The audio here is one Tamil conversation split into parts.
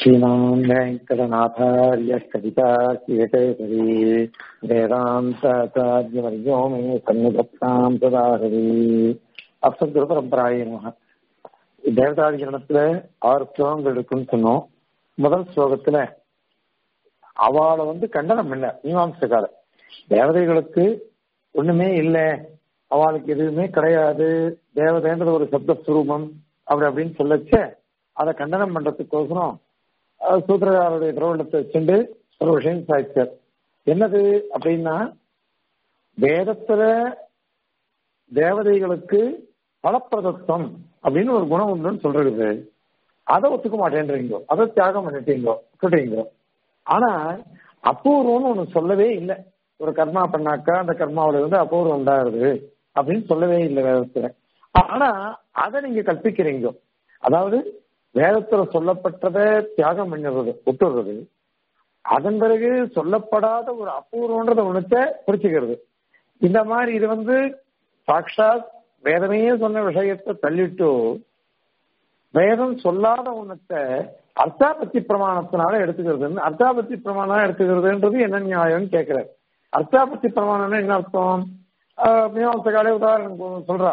श्रीमान् वेङ्कटनाथार्य कविता केतरी वेदान्ताचार्यवर्यो मे सन्निधत्तां सदाहरी அப்சத்குரு பரம்பராய நமக தேவதாதிகரணத்துல ஆறு ஸ்லோகங்கள் இருக்குன்னு சொன்னோம் முதல் ஸ்லோகத்துல அவளை வந்து கண்டனம் இல்ல மீமாம்சக்கார தேவதைகளுக்கு ஒண்ணுமே இல்லை அவளுக்கு எதுவுமே கிடையாது தேவதைன்றது ஒரு சப்த சுரூபம் அப்படி அப்படின்னு சொல்லச்ச அதை கண்டனம் பண்றதுக்கோசரம் சூத்திரகாரருடைய திரவணத்தை வச்சுட்டு ஒரு விஷயம் சாய்ச்சார் என்னது அப்படின்னா வேதத்துல தேவதைகளுக்கு பலப்பிரதத்துவம் அப்படின்னு ஒரு குணம் உண்டுன்னு சொல்றது அதை ஒத்துக்க மாட்டேன்றீங்க அதை தியாகம் பண்ணிட்டீங்க விட்டுட்டீங்க ஆனா அபூர்வம்னு ஒண்ணு சொல்லவே இல்லை ஒரு கர்மா பண்ணாக்கா அந்த கர்மாவில இருந்து அபூர்வம் உண்டாகுது அப்படின்னு சொல்லவே இல்லை வேதத்துல ஆனா அதை நீங்க கற்பிக்கிறீங்க அதாவது வேதத்துல சொல்லப்பட்டதை தியாகம் பண்ணிடுறது விட்டுடுறது அதன் பிறகு சொல்லப்படாத ஒரு அபூர்வன்றத ஒண்ணுத்த பிடிச்சுக்கிறது இந்த மாதிரி இது வந்து சாட்சாத் வேதமே சொன்ன விஷயத்தை தள்ளிட்டு வேதம் சொல்லாத ஒண்ணத்தை அர்த்தாபத்தி பிரமாணத்தினால எடுத்துக்கிறதுன்னு அர்த்தாபத்தி பிரமாணம் எடுத்துக்கிறதுன்றது என்ன நியாயம்னு கேட்கிறார் அர்த்தாபத்தி பிரமாணம்னா என்ன அர்த்தம் மீமாசகாலே உதாரணம் சொல்றா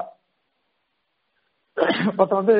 பத்த வந்து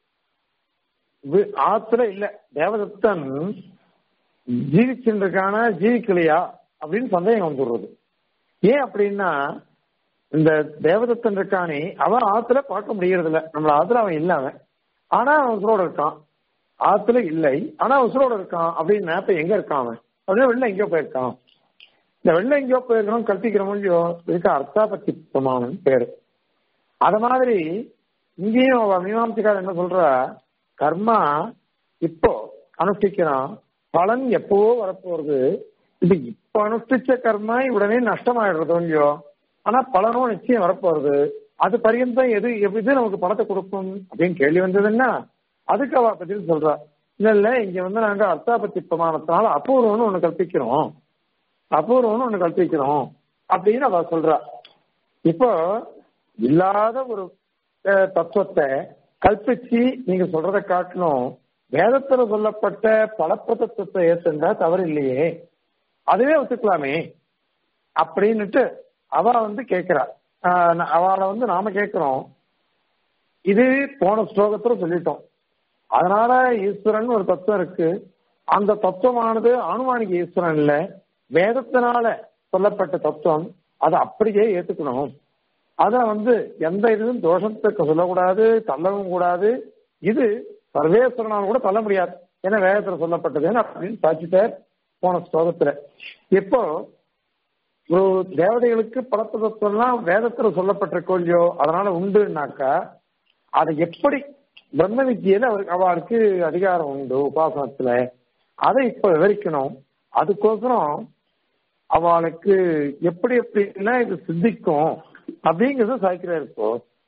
ஆத்துல இல்ல தேவதத்தன் ஜீவிச்சுருக்கான ஜீவிக்கலையா அப்படின்னு சந்தேகம் வந்துடுறது ஏன் அப்படின்னா இந்த தேவதத்தன் இருக்கானே அவன் ஆத்துல பார்க்க முடியறது இல்ல நம்மள ஆத்துல அவன் இல்ல அவன் ஆனா அவன் உசுரோட இருக்கான் ஆத்துல இல்லை ஆனா உசுரோட இருக்கான் அப்படின்னு நேப்ப எங்க இருக்கான் அவன் அப்படின்னா வெளில எங்கேயோ போயிருக்கான் இந்த வெளில எங்கேயோ போயிருக்கணும் கல்பிக்கிற முடியும் இதுக்கு அர்த்தாபத்தி பிரமாணம் பேரு அத மாதிரி இங்கேயும் மீமாம்சிக்கார் என்ன சொல்ற கர்மா இப்போ அனுஷ்டிக்கிறான் பலன் எப்பவோ வரப்போறது இது இப்ப அனுஷ்டிச்ச கர்மா உடனே நஷ்டமாயிடுறது இல்லையோ ஆனா பலனும் நிச்சயம் வரப்போறது அது பரியந்தம் எது இது நமக்கு பணத்தை கொடுக்கும் அப்படின்னு கேள்வி வந்ததுன்னா அதுக்கு அவ பதில் சொல்றா இல்ல இல்ல இங்க வந்து நாங்க அர்த்தாபத்தி பிரமாணத்தினால அபூர்வம்னு ஒண்ணு கற்பிக்கிறோம் அபூர்வம்னு ஒண்ணு கற்பிக்கிறோம் அப்படின்னு அவ சொல்றா இப்போ இல்லாத ஒரு தத்துவத்தை கல்பிச்சு நீங்க சொல்றதை காட்டணும் வேதத்துல சொல்லப்பட்ட பலப்பிரதத்துவத்தை ஏற்றுண்டா தவறு இல்லையே அதுவே ஒத்துக்கலாமே அப்படின்னுட்டு அவ வந்து கேட்கிறா அவளை வந்து நாம கேட்கிறோம் இது போன ஸ்லோகத்துல சொல்லிட்டோம் அதனால ஈஸ்வரன் ஒரு தத்துவம் இருக்கு அந்த தத்துவமானது அனுமானிக ஈஸ்வரன் இல்ல வேதத்தினால சொல்லப்பட்ட தத்துவம் அதை அப்படியே ஏத்துக்கணும் அத வந்து எந்த இதுவும் தோஷத்துக்கு சொல்லக்கூடாது தள்ளவும் கூடாது இது சர்வேஸ்வரனால் கூட தள்ள முடியாது ஏன்னா வேதத்துல சொல்லப்பட்டதுன்னு அப்படின்னு சாட்சிட்டார் போன ஸ்லோகத்துல இப்போ ஒரு தேவதைகளுக்கு பலத்தத்துவம்லாம் வேதத்துல சொல்லப்பட்டிருக்கோ இல்லையோ அதனால உண்டுனாக்கா அதை எப்படி பிரம்ம வித்தியில அவருக்கு அவளுக்கு அதிகாரம் உண்டு உபாசனத்துல அதை இப்ப விவரிக்கணும் அதுக்கோசரம் அவளுக்கு எப்படி எப்படின்னா இது சித்திக்கும் அப்படிங்கறத சாய்க்கிறார் இப்போ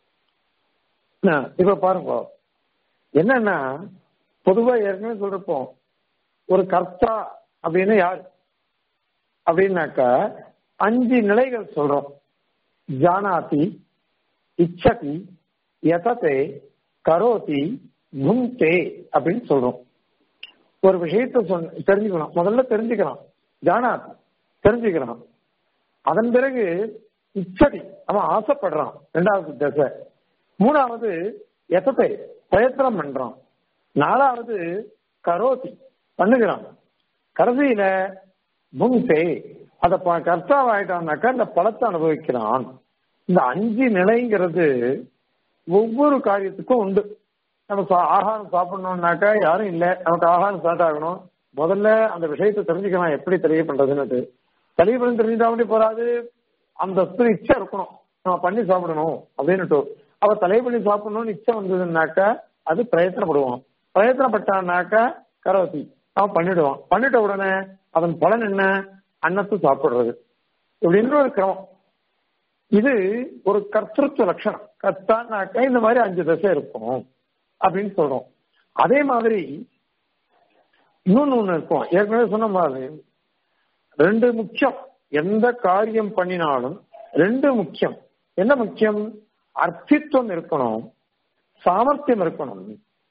இப்ப பாருங்க என்னன்னா பொதுவா ஏற்கனவே சொல்றப்போம் ஒரு கர்த்தா அப்படின்னு யார் அப்படின்னாக்கா அஞ்சு நிலைகள் சொல்றோம் ஜானாதி இச்சதி யதத்தை கரோதி புங்தே அப்படின்னு சொல்றோம் ஒரு விஷயத்த சொன்ன தெரிஞ்சுக்கணும் முதல்ல தெரிஞ்சுக்கலாம் ஜானாதி தெரிஞ்சுக்கிறான் அதன் பிறகு இச்சதி அவன் ஆசைப்படுறான் ரெண்டாவது தசை மூணாவது எத்தத்தை பிரயத்தனம் பண்றான் நாலாவது கரோதி பண்ணுகிறான் கடைசியில புங்தே அத கர்த்தாவாயிட்டான்னாக்கா இந்த பழத்தை அனுபவிக்கிறான் இந்த அஞ்சு நிலைங்கிறது ஒவ்வொரு காரியத்துக்கும் உண்டு நம்ம ஆகாரம் சாப்பிடணும்னாக்கா யாரும் இல்லை நமக்கு ஆகாரம் ஸ்டார்ட் ஆகணும் முதல்ல அந்த விஷயத்தை தெரிஞ்சுக்கலாம் எப்படி தெரிய பண்றதுன்னு தெளிவுபடும் தெரிஞ்சுட்டா அப்படி போறாது அந்த இச்சை இருக்கணும் நம்ம பண்ணி சாப்பிடணும் அப்படின்னுட்டு அவ தலை பண்ணி சாப்பிடணும்னு இச்சை வந்ததுன்னாக்கா அது பிரயத்தனப்படுவான் பிரயத்தனப்பட்டான்னாக்கா கரோதி அவன் பண்ணிடுவான் பண்ணிட்ட உடனே அதன் பலன் என்ன அன்னத்தை சாப்பிடுறது இப்படின்ற ஒரு கிரமம் இது ஒரு கர்த்தத்துவ லட்சணம் கர்த்தானாக்கா இந்த மாதிரி அஞ்சு தசை இருக்கும் அப்படின்னு சொல்றோம் அதே மாதிரி இன்னொன்னு ஒண்ணு இருக்கும் ஏற்கனவே சொன்ன மாதிரி ரெண்டு முக்கியம் எந்த காரியம் பண்ணினாலும் ரெண்டு முக்கியம் என்ன முக்கியம் அர்த்தித்துவம் இருக்கணும் சாமர்த்தியம் இருக்கணும்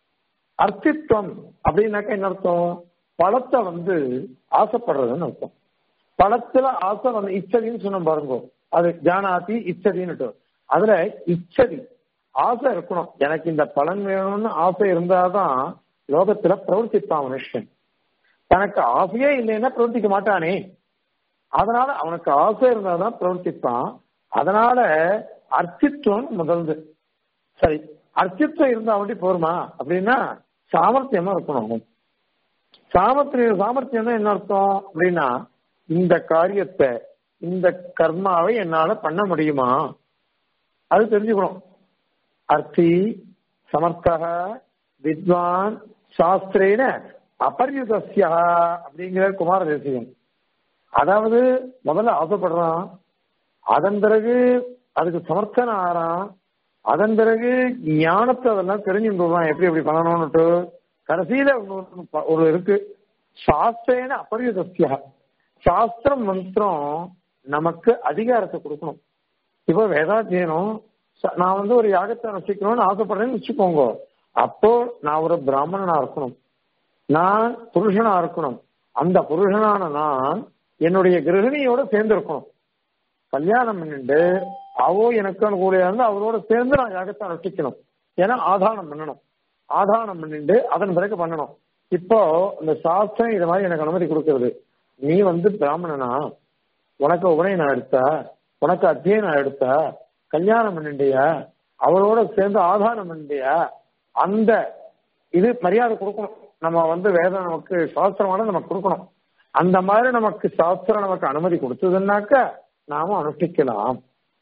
அர்த்தித்வம் அப்படின்னாக்கா என்ன அர்த்தம் பழத்தை வந்து ஆசைப்படுறதுன்னு அர்த்தம் பழத்துல ஆசை வந்து இச்சதின்னு சொன்ன பாருங்க அது ஜானாதி இச்சதின்னு அதுல இச்சதி ஆசை இருக்கணும் எனக்கு இந்த பலன் வேணும்னு ஆசை இருந்தாதான் லோகத்துல பிரவர்த்திப்பான் மனுஷன் தனக்கு ஆசையே இல்லைன்னா பிரவர்த்திக்க மாட்டானே அதனால அவனுக்கு ஆசை இருந்தாதான் பிரவர்த்திப்பான் அதனால அர்த்தித்துவம் முதல்து சரி அர்த்தித்துவம் இருந்தா அப்படி போருமா அப்படின்னா சாமர்த்தியமா இருக்கணும் சாமர்த்தியம் சாமர்த்தியம் என்ன அர்த்தம் அப்படின்னா இந்த காரியத்தை இந்த கர்மாவை என்னால பண்ண முடியுமா அது தெரிஞ்சுக்கணும் அர்த்தி சமர்த்தக வித்வான் சாஸ்திரேன அபரியுதஸ்யா அப்படிங்கிற குமார தேசியம் அதாவது முதல்ல ஆசைப்படுறான் அதன் பிறகு அதுக்கு சமர்த்தன ஆறான் அதன் பிறகு ஞானத்தை அதெல்லாம் தெரிஞ்சுடுவான் எப்படி எப்படி பண்ணணும்னுட்டு கடைசியில ஒரு இருக்கு சாஸ்திரேன அபரியுதஸ்யா சாஸ்திரம் மந்திரம் நமக்கு அதிகாரத்தை கொடுக்கணும் இப்போ வேதாத்தியனம் நான் வந்து ஒரு யாகத்தை ரசிக்கணும்னு ஆசைப்படுறேன்னு வச்சுக்கோங்க அப்போ நான் ஒரு பிராமணனா இருக்கணும் நான் புருஷனா இருக்கணும் அந்த புருஷனான நான் என்னுடைய கிரகிணியோட சேர்ந்து இருக்கணும் கல்யாணம் பண்ணிட்டு அவோ எனக்கு அனுகூலியா இருந்து அவரோட சேர்ந்து நான் யாகத்தை ரசிக்கணும் ஏன்னா ஆதானம் பண்ணணும் ஆதானம் பண்ணிட்டு அதன் பிறகு பண்ணணும் இப்போ இந்த சாஸ்திரம் இது மாதிரி எனக்கு அனுமதி கொடுக்கறது நீ வந்து பிராமணனா உனக்கு உபநயனம் எடுத்தா உனக்கு அத்தியனம் எடுத்தா கல்யாணம் பண்ணிண்டியா அவளோட சேர்ந்து ஆதாரம் பண்ணிண்டியா அந்த இது மரியாதை கொடுக்கணும் நம்ம வந்து வேதம் நமக்கு சாஸ்திரமான நமக்கு கொடுக்கணும் அந்த மாதிரி நமக்கு சாஸ்திரம் நமக்கு அனுமதி கொடுத்ததுன்னாக்க நாம அனுஷ்டிக்கலாம்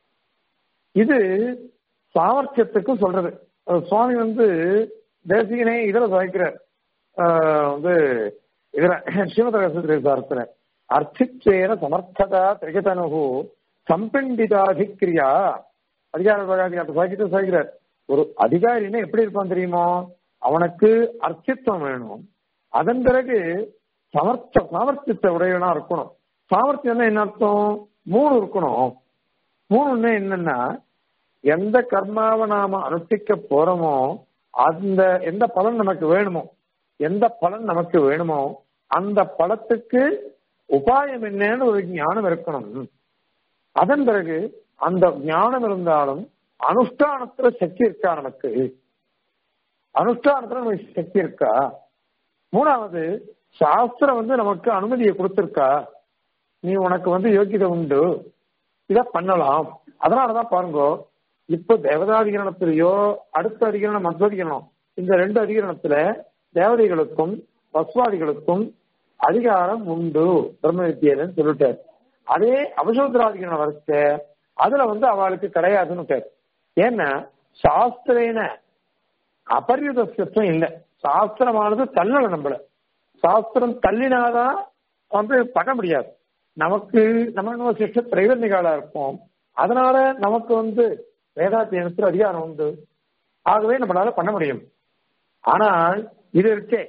இது சாமர்த்தியத்துக்கும் சொல்றது சுவாமி வந்து தேசிகனே இதுல சாய்க்கிறார் வந்து இதுல ஸ்ரீமத அர்த்தித்வேன சமர்த்ததா திரிகதனு சம்பிண்டிதாதிக்கிரியா அதிகார பகாதிகாரத்தை சாய்க்கிட்டு சாய்க்கிறார் ஒரு அதிகாரின்னா எப்படி இருப்பான் தெரியுமோ அவனுக்கு அர்த்தித்வம் வேணும் அதன் பிறகு சமர்த்த சாமர்த்தியத்தை உடையவனா இருக்கணும் சாமர்த்தியம் என்ன அர்த்தம் மூணு இருக்கணும் மூணுன்னு என்னன்னா எந்த கர்மாவை நாம அனுஷ்டிக்க போறோமோ அந்த எந்த பலன் நமக்கு வேணுமோ எந்த பலன் நமக்கு வேணுமோ அந்த பலத்துக்கு உபாயம் என்னன்னு ஒரு ஞானம் இருக்கணும் அதன் பிறகு அந்த ஞானம் இருந்தாலும் அனுஷ்டானத்துல சக்தி இருக்கா நமக்கு அனுஷ்டானத்துல நமக்கு சக்தி இருக்கா மூணாவது சாஸ்திரம் வந்து நமக்கு அனுமதியை கொடுத்திருக்கா நீ உனக்கு வந்து யோக்கியதை உண்டு இத பண்ணலாம் அதனாலதான் பாருங்க இப்ப தேவதாதிகரணத்திலேயோ அடுத்த அதிகரணம் மத்வதிகரணம் இந்த ரெண்டு அதிகரணத்துல தேவதைகளுக்கும் பஸ்வாதிகளுக்கும் அதிகாரம் உண்டு பிரம்ம வித்தியிலன்னு சொல்லிட்டார் அதே அபசோதராதிகரண வரிச அதுல வந்து அவளுக்கு கிடையாதுன்னு ஏன்னா சாஸ்திரேன அபரியுதத்துவம் இல்லை சாஸ்திரமானது தள்ளல நம்மள சாஸ்திரம் தள்ளினாதான் வந்து பண்ண முடியாது நமக்கு நம்ம சிஷ்ட திரைவர்ணிகாலா இருப்போம் அதனால நமக்கு வந்து வேதாத்தியனத்தில் அதிகாரம் உண்டு ஆகவே நம்மளால பண்ண முடியும் ஆனால் இது இருக்கே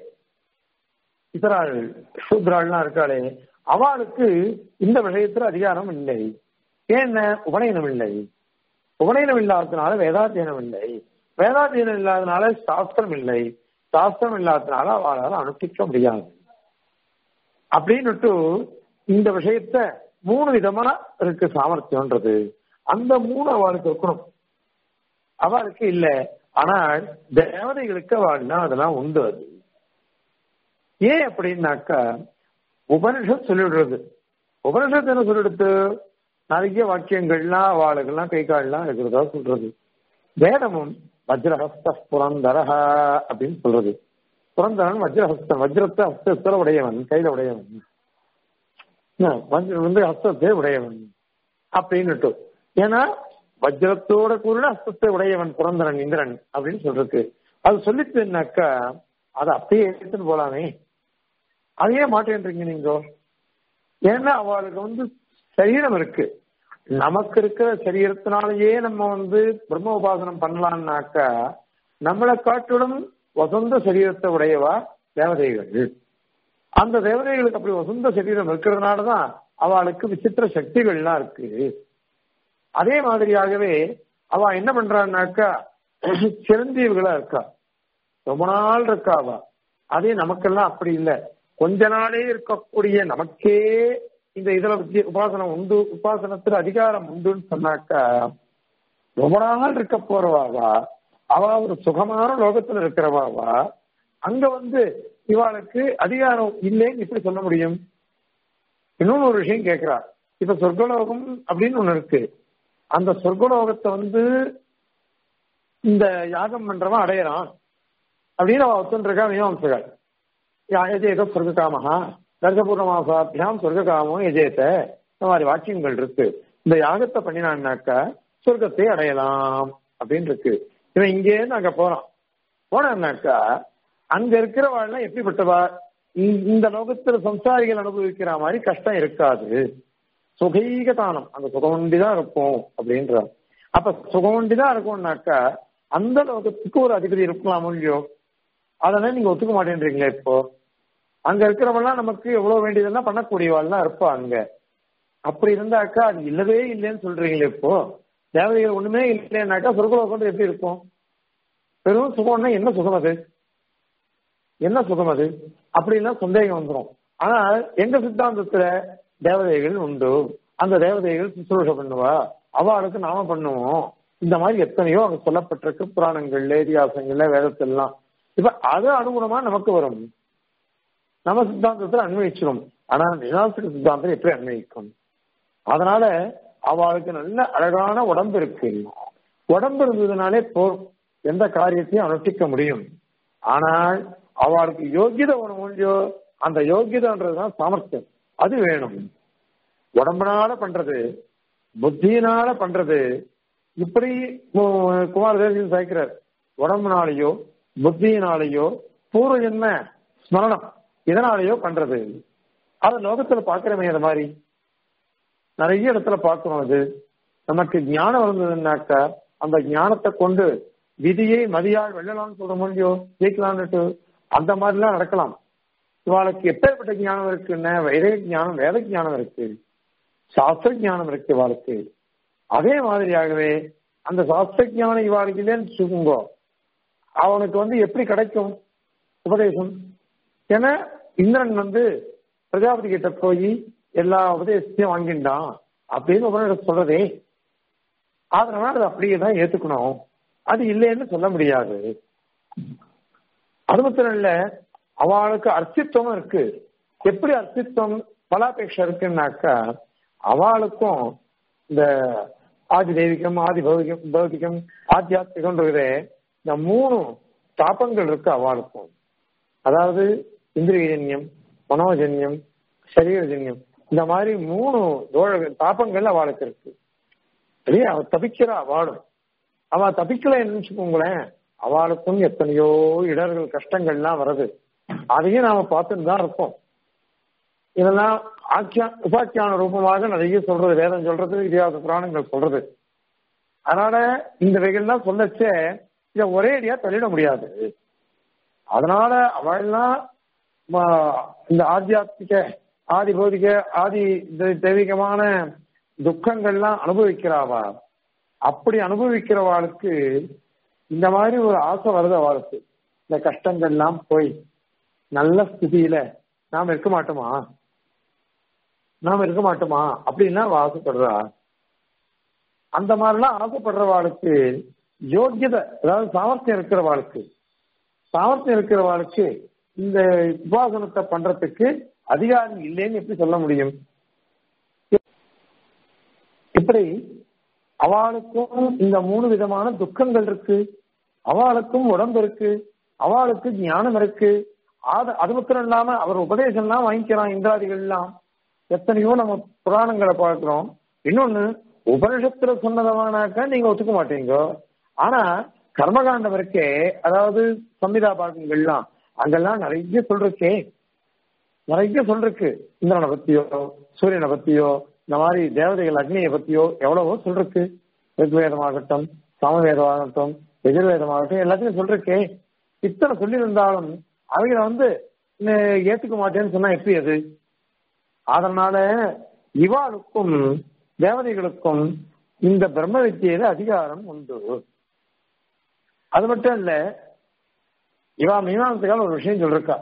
இதராள் சூத்ராள்லாம் இருக்காளே அவளுக்கு இந்த விஷயத்துல அதிகாரம் இல்லை ஏன் உபநயனம் இல்லை உபநயனம் இல்லாததுனால வேதாத்தியனம் இல்லை வேதாத்தியனம் இல்லாதனால சாஸ்திரம் இல்லை சாஸ்திரம் இல்லாததுனால அவளால் அனுஷ்டிக்க முடியாது அப்படின்னுட்டு இந்த விஷயத்த மூணு விதமா இருக்கு சாமர்த்தியம்ன்றது அந்த மூணு அவளுக்கு இருக்கணும் அவளுக்கு இல்ல ஆனால் தேவதைகளுக்கு அவள்னா அதெல்லாம் உண்டு அது ஏன் அப்படின்னாக்கா உபனிஷத் சொல்லிடுறது உபனிஷத் என்ன சொல்லிடுது நிறைய வாக்கியங்கள்லாம் அவளுக்கெல்லாம் கை கால்லாம் இருக்கிறதா சொல்றது வேதமும் வஜ்ரஹஸ்த புரந்தரஹ அப்படின்னு சொல்றது புரந்தரன் வஜ்ரஹஸ்தன் வஜ்ரத்தை ஹஸ்தத்துல உடையவன் கையில உடையவன் வஜ்ரம் வந்து ஹஸ்தத்தை உடையவன் அப்படின்னுட்டு ஏன்னா வஜ்ரத்தோட கூட ஹஸ்தத்தை உடையவன் புரந்தரன் இந்திரன் அப்படின்னு சொல்றது அது சொல்லிச்சுனாக்கா அதை அப்படியே எடுத்துன்னு போலாமே அதையே மாட்டேன்றீங்க நீங்க ஏன்னா அவளுக்கு வந்து சரீரம் இருக்கு நமக்கு இருக்கிற சரீரத்தினாலேயே நம்ம வந்து பிரம்ம உபாசனம் பண்ணலாம்னாக்கா நம்மளை காட்டிலும் வசந்த சரீரத்தை உடையவா தேவதைகள் அந்த தேவதைகளுக்கு அப்படி வசந்த சரீரம் இருக்கிறதுனாலதான் அவளுக்கு விசித்திர சக்திகள்லாம் இருக்கு அதே மாதிரியாகவே அவ என்ன பண்றான்னாக்கா சிரஞ்சீவிகளா இருக்கா ரொம்ப நாள் இருக்காவா அதே நமக்கெல்லாம் அப்படி இல்லை கொஞ்ச நாளே இருக்கக்கூடிய நமக்கே இந்த இதுல வித்திய- உபாசனம் உண்டு உபாசனத்துல அதிகாரம் உண்டுன்னு சொன்னாக்கா ரொம்ப நாள் இருக்க போறவாவா அவ ஒரு சுகமான லோகத்துல இருக்கிறவாவா அங்க வந்து இவாளுக்கு அதிகாரம் இல்லைன்னு எப்படி சொல்ல முடியும் இன்னொன்னு ஒரு விஷயம் கேட்கிறா இப்ப சொர்க்கலோகம் அப்படின்னு ஒண்ணு இருக்கு அந்த சொர்க்கலோகத்தை வந்து இந்த யாகம் பண்றவன் அடையறான் அப்படின்னு அவ ஒத்துருக்கா மீமாம்சகர் எஜேத சொர்க்க காமஹா தர்கபூர்ண மாசாபியாம் சொர்க்க காமம் எஜேத இந்த மாதிரி வாக்கியங்கள் இருக்கு இந்த யாகத்தை பண்ணினான்னாக்கா சொர்க்கத்தை அடையலாம் அப்படின்னு இருக்கு இவன் இங்கே இருந்து அங்க போறான் போனான்னாக்கா அங்க இருக்கிறவாள்லாம் எப்படிப்பட்டவா இந்த- இந்த லோகத்துல சம்சாரிகள் அனுபவிக்கிற மாதிரி கஷ்டம் இருக்காது சுகைக தானம் அந்த சுகமண்டி தான் இருக்கும் அப்படின்றார் அப்ப சுகமண்டி தான் இருக்கும்னாக்கா அந்த லோகத்துக்கு ஒரு அதிபதி இருக்கலாம் இல்லையோ அதெல்லாம் நீங்க ஒத்துக்க மாட்டேன்றீங்களே இப்போ அங்க இருக்கிறவெல்லாம் நமக்கு எவ்வளவு வேண்டியதெல்லாம் பண்ணக்கூடியவாள்லாம் இருப்பா அங்க அப்படி இருந்தாக்கா அது இல்லவே இல்லைன்னு சொல்றீங்களே இப்போ தேவதைகள் ஒண்ணுமே இல்லைன்னாக்கா சொர்க்கலோகம் எப்படி இருக்கும் வெறும் சுகம்னா என்ன சுகம் அது என்ன சுகம் அது அப்படின்னா சந்தேகம் வந்துடும் ஆனா எங்க சித்தாந்தத்துல தேவதைகள் உண்டு அந்த தேவதைகள் சுசுரூஷ பண்ணுவா அவளுக்கு நாம பண்ணுவோம் இந்த மாதிரி எத்தனையோ அங்க சொல்லப்பட்டிருக்கு புராணங்கள்ல இதிகாசங்கள்ல வேதத்திலாம் இப்ப அது அனுகுணமா நமக்கு வரும் நம்ம சித்தாந்தத்துல அன்வயிச்சிடும் ஆனா நிராசிக சித்தாந்தம் எப்படி அன்வயிக்கும் அதனால அவளுக்கு நல்ல அழகான உடம்பு இருக்கு உடம்பு இருந்ததுனாலே போதும் எந்த காரியத்தையும் அனுஷ்டிக்க முடியும் ஆனால் அவளுக்கு யோகியதை ஒண்ணு முடியோ அந்த யோகியதைன்றதுதான் சாமர்த்தியம் அது வேணும் உடம்புனால பண்றது புத்தியினால பண்றது இப்படி கு- குமாரதேசியம் சேர்க்கிறார் உடம்புனாலேயோ புத்தியினாலேயோ பூர்வ ஜென்ம ஸ்மரணம் இதனாலேயோ பண்றது அத லோகத்துல பாக்குறமே அது மாதிரி நிறைய இடத்துல பார்க்கிறோம் அது நமக்கு ஞானம் வந்ததுன்னாக்கா அந்த ஞானத்தை கொண்டு விதியை மதியால் வெல்லலாம்னு சொல்ற முடியும் ஜெயிக்கலாம்னுட்டு அந்த மாதிரிலாம் நடக்கலாம் இவாளுக்கு எப்பேற்பட்ட ஞானம் இருக்குன்னா வேத ஞானம் வேத ஞானம் இருக்கு சாஸ்திர ஞானம் இருக்கு இவாளுக்கு அதே மாதிரியாகவே அந்த சாஸ்திர ஞானம் இவாளுக்கு இல்லைன்னு வச்சுக்கோங்க அவனுக்கு வந்து எப்படி கிடைக்கும் உபதேசம் ஏன்னா இந்திரன் வந்து பிரஜாபதி கிட்ட போய் எல்லா உபதேசத்தையும் வாங்கிட்டான் அப்படின்னு உபநிடத்தை சொல்றதே அதனால அதை அப்படியே தான் ஏத்துக்கணும் அது இல்லைன்னு சொல்ல முடியாது அது மாத்திரம் இல்ல அவளுக்கு அர்த்தித்துவம் இருக்கு எப்படி அர்த்தித்துவம் பலாபேட்சை இருக்குன்னாக்கா அவளுக்கும் இந்த ஆதி தெய்வீகம் ஆதி பௌதிகம் பௌதிகம் ஆத்தியாத்மிகம்ன்றதே இந்த மூணு தாபங்கள் இருக்கு அவளுக்கும் அதாவது இந்திரியஜன்யம் மனோஜன்யம் சரீரஜன்யம் இந்த மாதிரி மூணு தோழ தாபங்கள் அவளுக்கு இருக்கு இல்லையா அவ தபிக்கிறா அவளும் அவ தபிக்கலைன்னு வச்சுக்கோங்களேன் அவளுக்கும் எத்தனையோ இடர்கள் கஷ்டங்கள்லாம் வருது அதையும் நாம பார்த்துட்டு தான் இருப்போம் இதெல்லாம் ஆக்கியா உபாக்கியான ரூபமாக நிறைய சொல்றது வேதம் சொல்றது இதிகாச புராணங்கள் சொல்றது அதனால இந்த வகைகள்லாம் சொல்லச்சே இதை ஒரே அடியா தள்ளிட முடியாது அதனால அவள்லாம் ம- இந்த ஆத்தியாத்மிக ஆதி பௌதிக ஆதி தெ- தெய்வீகமான துக்கங்கள்லாம் அனுபவிக்கிறாவா அப்படி அனுபவிக்கிறவாளுக்கு இந்த மாதிரி ஒரு ஆசை வருது அவளுக்கு இந்த கஷ்டங்கள்லாம் போய் நல்ல ஸ்திதியில நாம் இருக்க மாட்டோமா நாம் இருக்க மாட்டோமா அப்படின்னா அவ ஆசைப்படுறா அந்த மாதிரிலாம் ஆசைப்படுறவாளுக்கு யோக்கியதை அதாவது சாமர்த்தியம் இருக்கிறவாளுக்கு சாமர்த்தியம் இருக்கிறவாளுக்கு இந்த உபாசனத்தை பண்றதுக்கு அதிகாரம் இல்லைன்னு எப்படி சொல்ல முடியும் இப்படி அவளுக்கும் இந்த மூணு விதமான துக்கங்கள் இருக்கு அவளுக்கும் உடம்பு இருக்கு அவளுக்கு ஞானம் இருக்கு அது அது மாத்திரம் இல்லாம அவர் உபதேசம்லாம் வாங்கிக்கிறான் இந்திராதிகள் எல்லாம் எத்தனையோ நம்ம புராணங்களை பார்க்கிறோம் இன்னொன்னு உபனிஷத்துல சொன்னதமானாக்கா நீங்க ஒத்துக்க மாட்டீங்க ஆனா கர்மகாண்டம் இருக்கே அதாவது சம்மிதா பாகங்கள்லாம் அங்கெல்லாம் நிறைய சொல்றக்கே நிறைய சொல்றக்கு இந்திரனை பத்தியோ சூரியனை பத்தியோ இந்த மாதிரி தேவதைகள் அக்னியை பத்தியோ எவ்வளவோ சொல்றக்கு ரிக்வேதமாகட்டும் சாமவேதமாகட்டும் எதிர்வேதமாகட்டும் எல்லாத்தையும் சொல்றக்கே இத்தனை சொல்லியிருந்தாலும் அவங்க வந்து நே- ஏத்துக்க மாட்டேன்னு சொன்னா எப்படி அது அதனால இவாளுக்கும் தேவதைகளுக்கும் இந்த பிரம்ம வித்தியில அதிகாரம் உண்டு அது மட்டும் இல்ல இவா மீமாசைகள் ஒரு விஷயம் சொல்லிருக்கா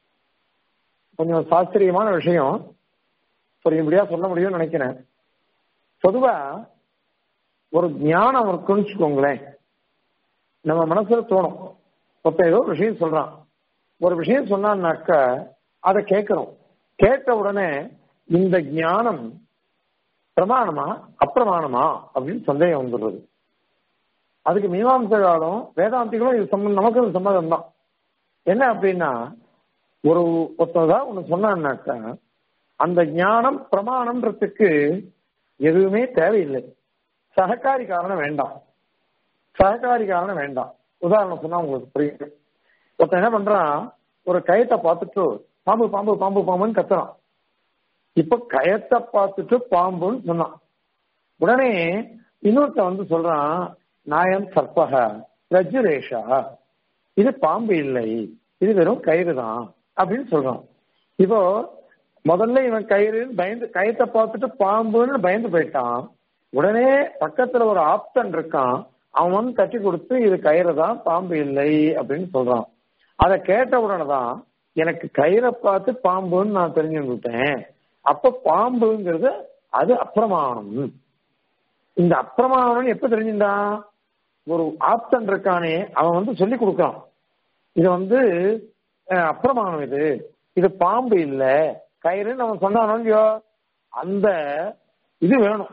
கொஞ்சம் சாஸ்திரியமான விஷயம் புரியும்படியா சொல்ல முடியும்னு நினைக்கிறேன் பொதுவா ஒரு ஞானம் இருக்குன்னு வச்சுக்கோங்களேன் நம்ம மனசுல தோணும் ஒருத்தன் ஏதோ ஒரு விஷயம் சொல்றான் ஒரு விஷயம் சொன்னான்னாக்க அதை கேட்கணும் கேட்ட உடனே இந்த ஞானம் பிரமாணமா அப்பிரமாணமா அப்படின்னு சந்தேகம் வந்துடுறது அதுக்கு மீமாம்சகாலும் வேதாந்திகளும் இது சம்மந்தம் நமக்கு இது சம்மதம் தான் என்ன அப்படின்னா ஒரு ஒருத்ததா ஒண்ணு சொன்னான்னாக்கா அந்த ஞானம் பிரமாணம்ன்றதுக்கு எதுவுமே தேவையில்லை சககாரி காரணம் வேண்டாம் சககாரி காரணம் வேண்டாம் உதாரணம் சொன்னா உங்களுக்கு புரியும் ஒருத்தன் என்ன பண்றான் ஒரு கயத்தை பார்த்துட்டு பாம்பு பாம்பு பாம்பு பாம்புன்னு கத்துறான் இப்ப கயத்தை பார்த்துட்டு பாம்புன்னு சொன்னான் உடனே இன்னொருத்த வந்து சொல்றான் நாயம் சர்பக ரஜுரேஷா இது பாம்பு இல்லை இது வெறும் கயிறு தான் அப்படின்னு சொல்றான் இப்போ முதல்ல இவன் கயிறுன்னு பயந்து கயத்தை பார்த்துட்டு பாம்புன்னு பயந்து போயிட்டான் உடனே பக்கத்துல ஒரு ஆப்தன் இருக்கான் அவன் வந்து தட்டி கொடுத்து இது கயிறு தான் பாம்பு இல்லை அப்படின்னு சொல்றான் அதை கேட்ட உடனே தான் எனக்கு கயிறை பார்த்து பாம்புன்னு நான் தெரிஞ்சுக்கிட்டேன் அப்ப பாம்புங்கிறது அது அப்பிரமாணம் இந்த அப்பிரமாணம் எப்ப தெரிஞ்சுட்டான் ஒரு ஆப்தன் இருக்கானே அவன் வந்து சொல்லி கொடுக்கான் இது வந்து அஹ், அப்பிரமாணம் இது இது பாம்பு இல்ல கயிறுன்னு அவன் சொன்னானோ இல்லையோ அந்த இது வேணும்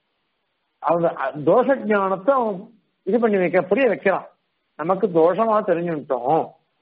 அவங்க தோஷ ஞானத்தை அவன் இது பண்ணி வைக்க புரிய வைக்கிறான் நமக்கு தோஷமா தெரிஞ்சுட்டோம்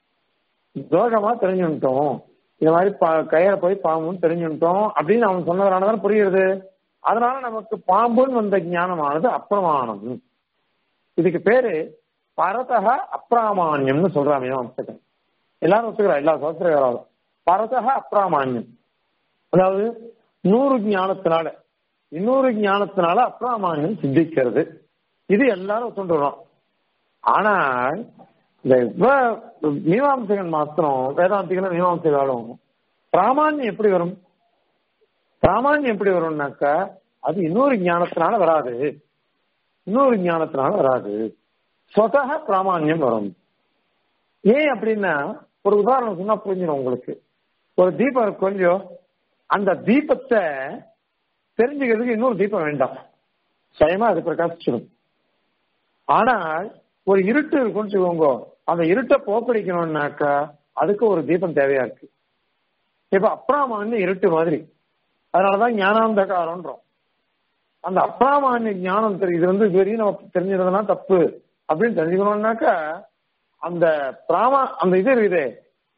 தோஷமா தெரிஞ்சுட்டோம் இந்த மாதிரி பா- கயிறை போய் பாம்புன்னு தெரிஞ்சுட்டோம் அப்படின்னு அவன் சொன்னதுனால தான் புரியுது அதனால நமக்கு பாம்புன்னு வந்த ஞானமானது அப்பிரமாணம் இதுக்கு பேரு பரதக அப்பிராமான்யம்னு சொல்றான் மீமாம்சகன் எல்லாரும் ஒத்துக்கிறா எல்லா சோத்திரகாரும் பரதக அப்பிராமான்யம் அதாவது நூறு ஞானத்தினால இன்னொரு ஞானத்தினால அப்பிராமான்யம் சித்திக்கிறது இது எல்லாரும் ஒத்துண்டுறோம் ஆனால் இந்த இவ்வ- மீமாம்சகன் மாத்திரம் வேதாந்திகளும் மீமாம்சகாலும் பிராமான்யம் எப்படி வரும் பிராமான்யம் எப்படி வரும்னாக்கா அது இன்னொரு ஞானத்தினால வராது இன்னொரு ஞானத்தினால வராது சொதக பிராமான்யம் வரும் ஏன் அப்படின்னா ஒரு உதாரணம் சொன்னா புரிஞ்சிடும் உங்களுக்கு ஒரு தீபம் இருக்கு கொஞ்சம் அந்த தீபத்தை தெரிஞ்சுக்கிறதுக்கு இன்னொரு தீபம் வேண்டாம் சுயமா அது பிரகாசிச்சிடும் ஆனால் ஒரு இருட்டு இருக்குன்னு வச்சுக்கோங்க அந்த இருட்டை போக்கடிக்கணும்னாக்கா அதுக்கு ஒரு தீபம் தேவையா இருக்கு இப்ப அப்ராமான்ய இருட்டு மாதிரி அதனாலதான் ஞானாந்தகாரம்ன்றோம் அந்த அப்ராமான்ய ஞானம் தெரியும் இது வந்து இதுவரையும் நம்ம தெரிஞ்சிருந்ததுனா தப்பு அப்படின்னு தெரிஞ்சுக்கணும்னாக்கா அந்த பிராமா அந்த இது இருக்குதே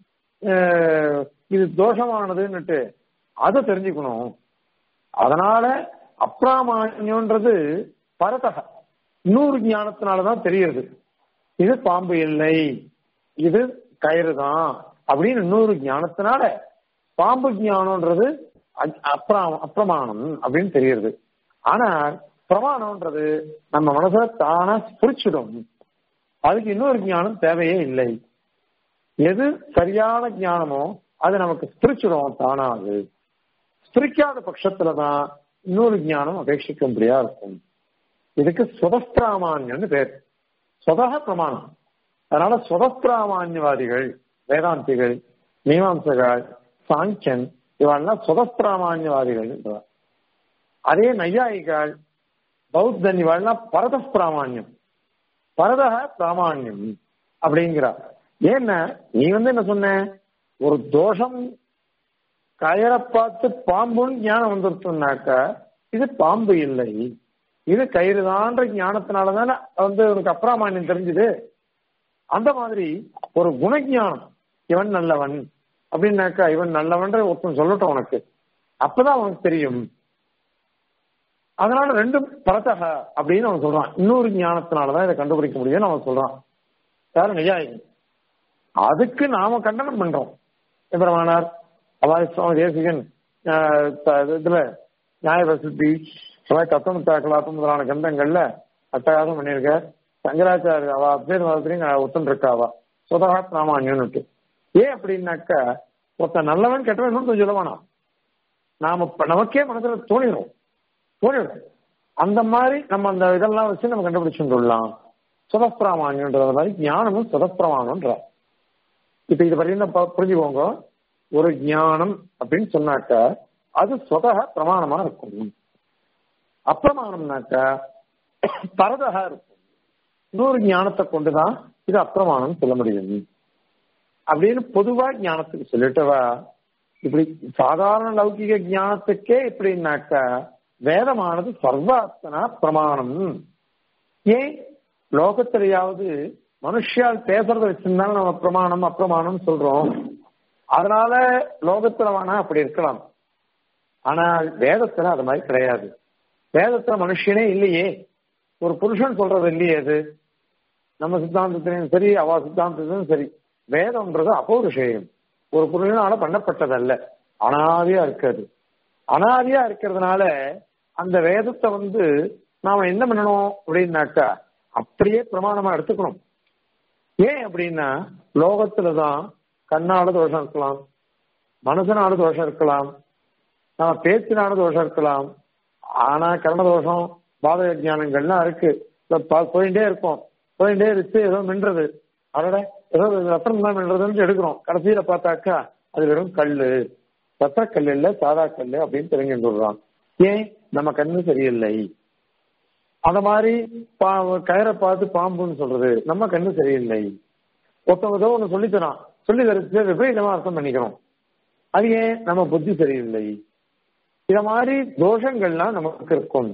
அஹ், இது தோஷமானதுன்னுட்டு அதை தெரிஞ்சுக்கணும் அதனால அப்ராமான்யம்ன்றது பரதக இன்னொரு ஞானத்தினாலதான் தெரியுது இது பாம்பு இல்லை இது கயிறு தான் அப்படின்னு இன்னொரு ஞானத்தினால பாம்பு ஞானம்ன்றது அ- அப்ரா- அப்பிரமாணம் அப்படின்னு தெரியுது ஆனா பிரமாணம்ன்றது நம்ம மனசுல தானா புரிச்சிடும் அதுக்கு இன்னொரு ஞானம் தேவையே இல்லை எது சரியான ஞானமோ அது நமக்கு ஸ்பிரிச்சுடும் தானா அது ஸ்பிரிக்காத பட்சத்துல தான் இன்னொரு ஞானம் அபேட்சிக்க முடியா இருக்கும் இதுக்கு சுதஸ்திராமான்யம்னு பேர் சுதக பிரமாணம் அதனால சுதஸ்திராமான்யவாதிகள் வேதாந்திகள் மீமாம்சகள் சாங்கியன் இவெல்லாம் சுதஸ்திராமான்யவாதிகள் என்றார் அதே நையாயிகள் பௌத்தன் இவெல்லாம் பரத பிராமான்யம் பரதக பிராமான்யம் அப்படிங்கிறார் ஏன்னா நீ வந்து என்ன சொன்ன ஒரு தோஷம் கயரை பார்த்து பாம்புன்னு ஞானம் வந்துருச்சுனாக்கா இது பாம்பு இல்லை இது கயிறுதான்ற ஞானத்தினால தானே வந்து உனக்கு அப்ராமான்யம் தெரிஞ்சுது அந்த மாதிரி ஒரு குணஞானம் இவன் நல்லவன் அப்படின்னாக்கா இவன் நல்லவன்ற ஒருத்தன் சொல்லட்டும் உனக்கு அப்பதான் உனக்கு தெரியும் அதனால ரெண்டும் பரத்தக அப்படின்னு அவன் சொல்றான் இன்னொரு ஞானத்தினாலதான் இதை கண்டுபிடிக்க முடியும்னு அவன் சொல்றான் யாரு நிஜாயி அதுக்கு நாம கண்டனம் பண்றோம் எம்பெருமானார் அவாரி சுவாமி தேசிகன் ஆஹ், த- இதுல நியாய பிரசித்தி அதாவது தத்துவ கலாப்பம் முதலான கண்டங்கள்ல அட்டகாசம் பண்ணியிருக்க சங்கராச்சாரிய அவ அத்வைத மதத்திலையும் ஒத்துன்னு இருக்கா அவ சுதகா பிராமான்யம்னுட்டு ஏன் அப்படின்னாக்கா ஒருத்தன் நல்லவன் கெட்டவன் இன்னும் சொல்ல வேணாம் நாம இப்ப நமக்கே மனசுல தோணிடும் தோணிடும் அந்த மாதிரி நம்ம அந்த இதெல்லாம் வச்சு நம்ம கண்டுபிடிச்சுட்டு விடலாம் சுதப்பிரமாணியன்ற மாதிரி ஞானமும் சுதப்பிரமாணம்ன்ற இப்ப இது வரையும் ப- புரிஞ்சுக்கோங்க ஒரு ஞானம் அப்படின்னு சொன்னாக்கா அது சொதக பிரமாணமா இருக்கும் அப்பிரமாணம்னாக்கா பரதகா இருக்கும் இன்னொரு ஞானத்தை கொண்டுதான் இது அப்பிரமாணம் சொல்ல முடியும் அப்படின்னு பொதுவா ஞானத்துக்கு சொல்லிட்டவா இப்படி சாதாரண லௌகிக ஞானத்துக்கே இப்படின்னாக்கா வேதமானது சர்வாத்தனா பிரமாணம் ஏன் லோகத்திலேயாவது மனுஷியால் பேசுறத வச்சிருந்தாலும் நம்ம பிரமாணம் அப்பிரமாணம் சொல்றோம் அதனால லோகத்துல வேணா அப்படி இருக்கலாம் ஆனால் வேதத்துல அது மாதிரி கிடையாது வேதத்துல மனுஷனே இல்லையே ஒரு புருஷன் சொல்றது இல்லையே அது நம்ம சித்தாந்தத்திலையும் சரி அவ சித்தாந்தத்திலும் சரி வேதம்ன்றது அபௌருஷேயம் ஒரு புருஷனால பண்ணப்பட்டதல்ல அனாதியா இருக்காது அனாதியா இருக்கிறதுனால அந்த வேதத்தை வந்து நாம என்ன பண்ணணும் அப்படின்னாக்கா அப்படியே பிரமாணமா எடுத்துக்கணும் ஏன் அப்படின்னா லோகத்துலதான் கண்ணால தோஷம் இருக்கலாம் மனசனால தோஷம் இருக்கலாம் நம்ம பேச்சினால தோஷம் இருக்கலாம் ஆனா கரண தோஷம் பாதக ஞானங்கள்லாம் இருக்கு இப்ப ப- போயிட்டே இருக்கும் போயிட்டே இருக்கு ஏதோ மின்றது அதோட ஏதோ ரத்தனம் தான் மின்றதுன்னு எடுக்கிறோம் கடைசியில பார்த்தாக்கா அது வெறும் கல்லு ரத்த கல் இல்ல சாதா கல்லு அப்படின்னு தெரிஞ்சு சொல்றான் ஏன் நம்ம கண்ணு சரியில்லை அந்த மாதிரி பா- கயிறை பார்த்து பாம்புன்னு சொல்றது நம்ம கண்ணு சரியில்லை ஒருத்தவங்க ஏதோ ஒண்ணு சொல்லித்தரான் சொல்லி தரச்சு விபரீதமா அர்த்தம் பண்ணிக்கிறோம் அது ஏன் நம்ம புத்தி சரியில்லை இத மாதிரி தோஷங்கள்லாம் நமக்கு இருக்கும்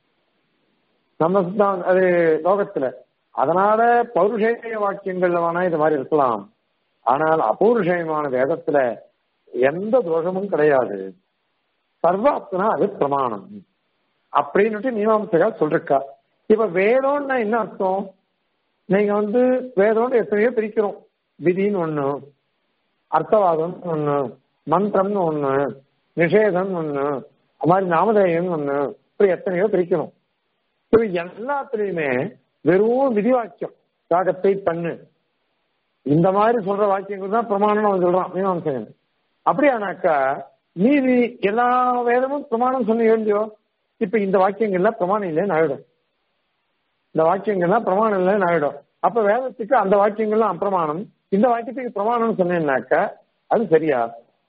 நம்ம சித்தாந்த- அது லோகத்துல அதனால பௌருஷேய வாக்கியங்கள்ல வேணா இது மாதிரி இருக்கலாம் ஆனால் அபௌருஷேயமான வேதத்துல எந்த தோஷமும் கிடையாது சர்வாத்மனா அது பிரமாணம் அப்படின்னுட்டு மீமாம்சகா சொல்லிருக்கா இப்ப வேதம்னா என்ன அர்த்தம் நீங்க வந்து வேதம்னு எத்தனையோ பிரிக்கிறோம் விதின்னு ஒண்ணு அர்த்தவாதம் ஒண்ணு மந்திரம்னு ஒண்ணு நிஷேதம் ஒண்ணு அது மாதிரி நாமதேயம் ஒண்ணு இப்படி எத்தனையோ பிரிக்கணும் இது எல்லாத்துலயுமே வெறும் விதி வாக்கியம் ராகத்தை பண்ணு இந்த மாதிரி சொல்ற வாக்கியங்கள் தான் பிரமாணம் அவன் சொல்றான் மீமாம்சகன் அப்படியானாக்கா மீதி எல்லா வேதமும் பிரமாணம் சொன்ன இல்லையோ இப்ப இந்த வாக்கியங்கள்லாம் பிரமாணம் இல்லைன்னு ஆயிடும் இந்த வாக்கியங்கள்லாம் பிரமாணம் இல்லைன்னு ஆயிடும் அப்ப வேதத்துக்கு அந்த வாக்கியங்கள்லாம் அப்பிரமாணம் இந்த வாக்கியத்துக்கு பிரமாணம் சொன்னேன்னாக்கா அது சரியா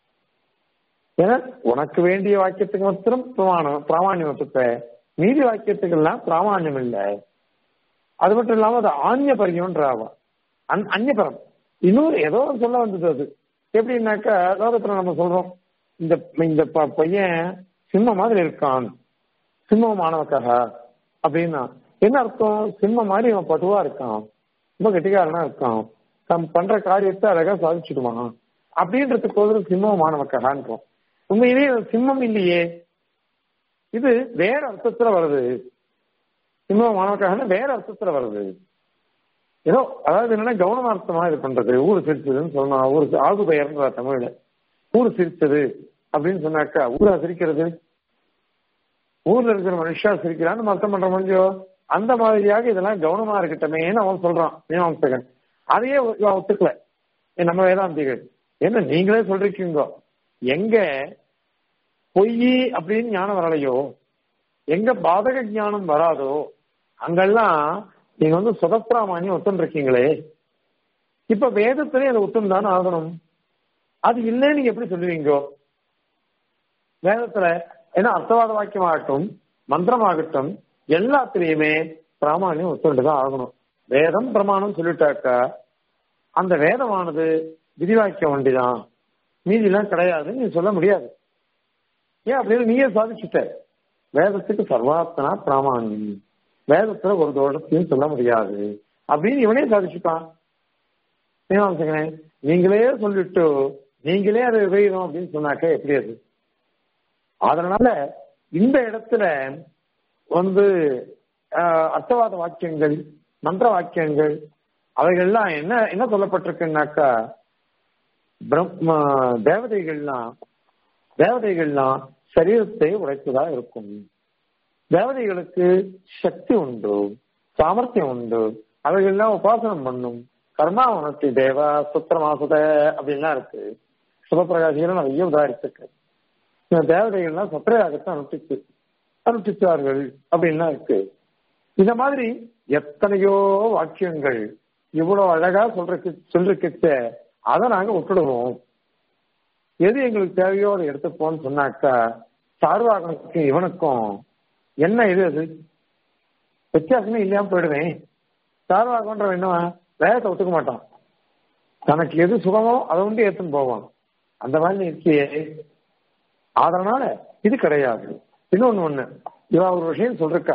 ஏன்னா உனக்கு வேண்டிய வாக்கியத்துக்கு மாத்திரம் பிரமாணம் பிராமான்யம் வச்சுப்ப மீதி வாக்கியத்துக்கெல்லாம் பிராமான்யம் இல்லை அது மட்டும் இல்லாம அது ஆன்ய பரியம்ன்றாவா அந் அந்நியபரம் இன்னொரு ஏதோ ஒரு சொல்ல வந்தது அது எப்படின்னாக்கா லோகத்துல நம்ம சொல்றோம் இந்த இந்த ப- பையன் சிம்ம மாதிரி இருக்கான் சிம்ம மாணவக்காக அப்படின்னா என்ன அர்த்தம் சிம்ம மாதிரி இவன் பட்டுவா இருக்கான் ரொம்ப கெட்டிக்காரனா இருக்கான் தம் பண்ற காரியத்தை அழகா சாதிச்சுடுவான் அப்படின்றதுக்கு ஒரு சிம்ம மாணவக்காகன்றோம் உண்மையிலேயே இது சிம்மம் இல்லையே இது வேற அர்த்தத்துல வருது சிம்ம மாணவக்காக வேற அர்த்தத்துல வருது ஏதோ அதாவது என்னன்னா கவனமார்த்தமா இது பண்றது ஊர் சிரிச்சதுன்னு சொன்னா ஊர் ஆகு பெயர்ன்ற தமிழ்ல ஊர் சிரிச்சது அப்படின்னு சொன்னாக்கா ஊரா சிரிக்கிறது ஊர்ல இருக்கிற மனுஷா சிரிக்கிறான்னு அர்த்தம் பண்ற முடியும் அந்த மாதிரியாக இதெல்லாம் கவனமா இருக்கட்டுமேன்னு அவன் சொல்றான் மீமாம்சகன் அதையே இவன் ஒத்துக்கல ஏ, நம்ம வேதாந்திகள் என்ன நீங்களே சொல்றீங்க எங்க பொய் அப்படின்னு ஞானம் வரலையோ எங்க பாதக ஞானம் வராதோ அங்கெல்லாம் நீங்க வந்து சுதப்பிராமானியம் ஒத்துன்னு இருக்கீங்களே இப்ப வேதத்திலே அதை ஒத்துன்னு தானே ஆகணும் அது இல்லைன்னு நீங்க எப்படி சொல்லுவீங்க வேதத்துல ஏன்னா அர்த்தவாத வாக்கியமாகட்டும் மந்திரமாகட்டும் எல்லாத்திலையுமே பிராமாணியம் ஒத்துண்டு தான் ஆகணும் வேதம் பிரமாணம் சொல்லிட்டாக்கா அந்த வேதமானது விதிவாக்கியம் ஒண்டிதான் மீதிலாம் கிடையாதுன்னு நீ சொல்ல முடியாது ஏன் அப்படின்னு நீயே சாதிச்சுட்ட வேதத்துக்கு சர்வாத்தனா பிராமாணியம் வேதத்துல ஒரு தோஷத்தையும் சொல்ல முடியாது அப்படின்னு இவனே சாதிச்சுட்டான் மீமாம்சகனே நீங்களே சொல்லிட்டு நீங்களே அதை விபரீதம் அப்படின்னு சொன்னாக்க எப்படி அது அதனால இந்த இடத்துல வந்து ஆஹ், அர்த்தவாத வாக்கியங்கள் மந்திர வாக்கியங்கள் அவைகள்லாம் என்ன என்ன சொல்லப்பட்டிருக்குன்னாக்கா பிரம்ம தேவதைகள்லாம் தேவதைகள்லாம் சரீரத்தை உடைத்ததா இருக்கும் தேவதைகளுக்கு சக்தி உண்டு சாமர்த்தியம் உண்டு அவைகள்லாம் உபாசனம் பண்ணும் கர்மா உணர்த்தி தேவா சுத்திரமாசுத அப்படின்லாம் இருக்கு சிவபிரகாசிகள் நிறைய உதாரிச்சிருக்கு இந்த தேவதைகள்லாம் சத்திரயாகத்தை அனுஷ்டிச்சு அனுஷ்டிச்சார்கள் அப்படின்லாம் இருக்கு இந்த மாதிரி எத்தனையோ வாக்கியங்கள் இவ்வளவு அழகா சொல்றக்கு சொல்றக்கிச்ச அதை நாங்க விட்டுடுவோம் எது எங்களுக்கு தேவையோ அதை எடுத்துப்போம்னு சொன்னாக்கா சார்வாகனுக்கும் இவனுக்கும் என்ன இது அது வித்தியாசமே இல்லாம போயிடுவேன் சார்வாகன்ற என்ன வேகத்தை ஒத்துக்க மாட்டான் தனக்கு எது சுகமோ அதை வந்து ஏத்துன்னு போவான் அந்த மாதிரி இருக்கியே அதனால இது கிடையாது இன்னொன்னு ஒண்ணு இவ ஒரு விஷயம் சொல்றா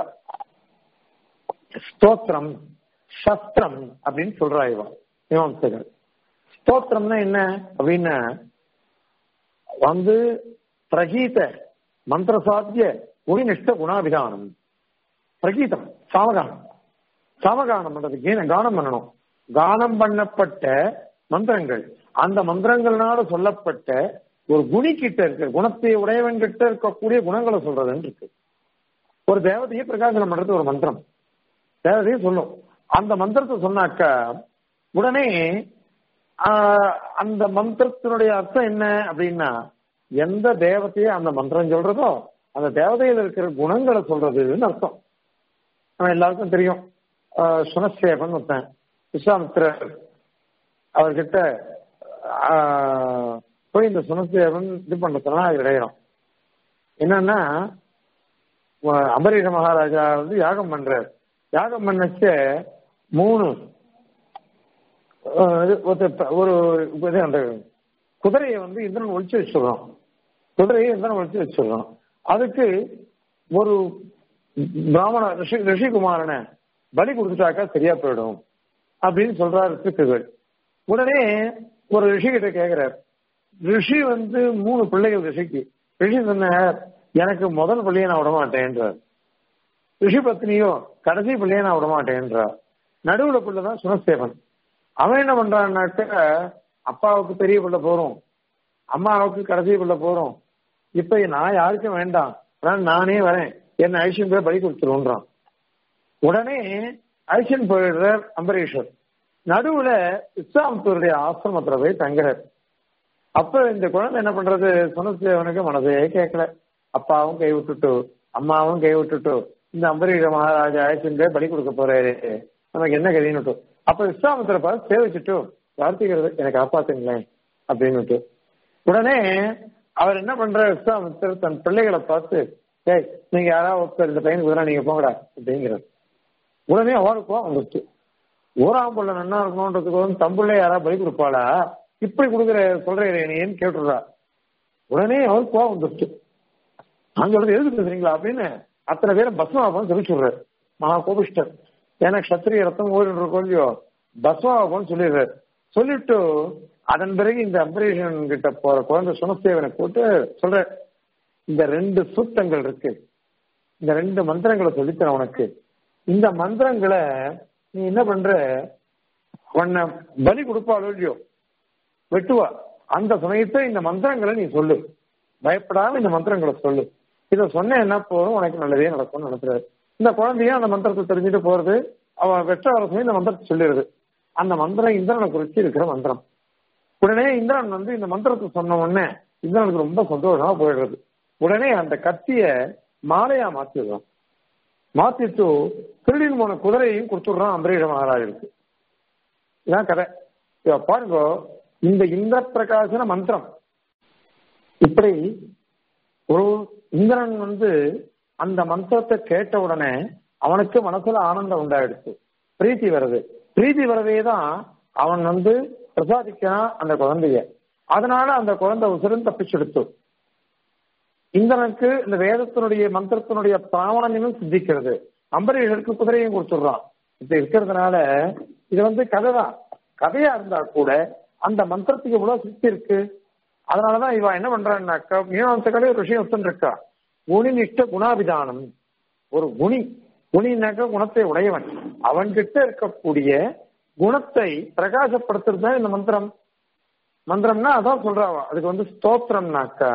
ஸ்தோத்திரம் சஸ்திரம் அப்படின்னு சொல்றா இவ மீமாம்சகர் ஸ்தோத்திரம்னா என்ன அப்படின்னா வந்து பிரகீத மந்திரசாத்திய ஒளிநிஷ்ட குணாபிதானம் பிரகீதம் சாமகானம் சாமகானம் பண்றது கீன கானம் பண்ணணும் கானம் பண்ணப்பட்ட மந்திரங்கள் அந்த மந்திரங்கள்னால சொல்லப்பட்ட ஒரு குணி கிட்ட இருக்க குணத்தை உடையவன் கிட்ட இருக்கக்கூடிய குணங்களை சொல்றதுன்னு இருக்கு ஒரு தேவதையை பிரகாசனம் பண்றது ஒரு மந்திரம் தேவதையை சொல்லும் அந்த மந்திரத்தை சொன்னாக்க உடனே ஆஹ், அந்த மந்திரத்தினுடைய அர்த்தம் என்ன அப்படின்னா எந்த தேவதையை அந்த மந்திரம் சொல்றதோ அந்த தேவதையில இருக்கிற குணங்களை சொல்றதுன்னு அர்த்தம் நம்ம எல்லாருக்கும் தெரியும் ஆஹ், சுனசேபன் ஒருத்தன் விஸ்வாமித்திரர் அவர்கிட்ட ஆஹ், போய் இந்த சுனசேபன் இது பண்ணதுனா அது இடையிறோம் என்னன்னா வ- அம்பரீஷ மகாராஜா வந்து யாகம் பண்றார் யாகம் பண்ணச்ச மூணு அஹ், இது ஒருத்த- ஒரு இது அந்த குதிரையை வந்து இந்திரன் ஒழிச்சு வச்சிடுறோம் குதிரையை இந்திரன் ஒழிச்சு வச்சிடுறோம் அதுக்கு ஒரு பிராமண ரிஷி ரிஷிகுமாரனை பலி கொடுத்துட்டாக்கா சரியா போயிடும் அப்படின்னு சொல்றாரு சிக்குகள் உடனே ஒரு ரிஷி கிட்ட கேக்குறார் ரிஷி வந்து மூணு பிள்ளைகள் ரிஷிக்கு ரிஷி சொன்னார் எனக்கு முதல் பிள்ளைய நான் விட மாட்டேன்றார் ரிஷி பத்னியோ கடைசி பிள்ளைய நான் விட மாட்டேன்றார் நடுவுல பிள்ளைதான் சுனசேவன் அவன் என்ன பண்றான்னாக்க அப்பாவுக்கு பெரிய பிள்ளை போறோம் அம்மாவுக்கு கடைசி பிள்ளை போறோம் இப்ப நான் யாருக்கும் வேண்டாம் அதனால நானே வரேன் என்ன ஐஷன் போய் பலி கொடுத்துருன்றான் உடனே ஐஷன் போயிடுறார் அம்பரீஷர் நடுவுல இஸ்லாமத்தூருடைய ஆசிரமத்துல போய் தங்குறார் அப்ப இந்த குழந்தை என்ன பண்றது சுனசேவனுக்கு மனசே கேட்கல அப்பாவும் கை விட்டுட்டு அம்மாவும் கை விட்டுட்டு இந்த அம்பரீஷ மகாராஜா ஐஷன் போய் பலி கொடுக்க போறாரு நமக்கு என்ன கதின்னு அப்ப விஸ்வாமித்திர பார்த்து சேவிச்சுட்டு வார்த்தைகள் எனக்கு காப்பாத்துங்களேன் அப்படின்னு உடனே அவர் என்ன பண்றாரு விஸ்வாமித்திரர் தன் பிள்ளைகளை பார்த்து ஏய் நீங்க யாராவது ஒருத்தர் இந்த பையனுக்கு பதிலா நீங்க போங்கடா அப்படிங்கிறார் உடனே அவருக்கும் வந்துருச்சு ஊராம் புள்ள நன்னா இருக்கணும்ன்றதுக்கு வந்து தம்புள்ள யாராவது பலி கொடுப்பாளா இப்படி கொடுக்குற சொல்றேன் நீன்னு கேட்டுடுறா உடனே அவருக்கு கோவம் வந்துருச்சு நான் சொல்றது எதுக்கு பேசுறீங்களா அப்படின்னு அத்தனை பேரும் பஸ்மாபம் சொல்லிச்சுடுறாரு மகா கோபிஷ்டர் ஏன்னா கத்திரிய ரத்தம் ஓடின்ற கொள்ளியோ பஸ்மாபம் சொல்லிடுறாரு சொல்லிட்டு அதன் பிறகு இந்த அம்பரீஷன் கிட்ட போற குழந்தை சுனசேவனை கூட்டு சொல்ற இந்த ரெண்டு சூத்தங்கள் இருக்கு இந்த ரெண்டு மந்திரங்களை சொல்லித்தரேன் உனக்கு இந்த மந்திரங்களை நீ என்ன பண்ற உன்னை பலி கொடுப்பாளோ இல்லையோ வெட்டுவா அந்த சமயத்தை இந்த மந்திரங்களை நீ சொல்லு பயப்படாம இந்த மந்திரங்களை சொல்லு இத சொன்ன என்ன போதும் உனக்கு நல்லதே நடக்கும்னு நினைக்கிறாரு இந்த குழந்தையும் அந்த மந்திரத்தை தெரிஞ்சுட்டு போறது அவ வெற்ற அரசு இந்த மந்திரத்தை சொல்லிடுது அந்த மந்திரம் இந்திரனை குறிச்சு இருக்கிற மந்திரம் உடனே இந்திரன் வந்து இந்த மந்திரத்தை சொன்ன உடனே இந்திரனுக்கு ரொம்ப சந்தோஷமா போயிடுறது உடனே அந்த கத்திய மாலையா மாத்திடுறான் மாத்திட்டு திருடின் போன குதிரையையும் கொடுத்துடுறான் அம்பரீஷ மகாராஜருக்கு இதான் கதை இத பாருங்க இந்த இந்திர பிரகாசன மந்திரம் இப்படி ஒரு இந்திரன் வந்து அந்த மந்திரத்தை கேட்ட உடனே அவனுக்கு மனசுல ஆனந்தம் உண்டாயிடுச்சு பிரீத்தி வருது பிரீத்தி வரவே தான் அவன் வந்து பிரசாதிக்கிறான் அந்த குழந்தைய அதனால அந்த குழந்தை உசுரன் தப்பிச்செடுத்து இந்திரனுக்கு இந்த வேதத்தினுடைய மந்திரத்தினுடைய பிராமணனும் சித்திக்கிறது அம்பரீஷருக்கு குதிரையும் கொடுத்துடுறான் இப்படி இருக்கிறதுனால இது வந்து கதை தான் கதையா இருந்தா கூட அந்த மந்திரத்துக்கு இவ்வளவு சக்தி இருக்கு அதனாலதான் இவன் என்ன பண்றான்னாக்கா மீனாம்சங்களே ஒரு விஷயம் ஒத்துன்னு இருக்கா குணிநிஷ்ட குணாபிதானம் ஒரு குணி குணினாக்க குணத்தை உடையவன் அவன்கிட்ட இருக்கக்கூடிய குணத்தை பிரகாசப்படுத்துறது தான் இந்த மந்திரம் மந்திரம்னா அதான் சொல்றாவா அதுக்கு வந்து ஸ்தோத்திரம்னாக்கா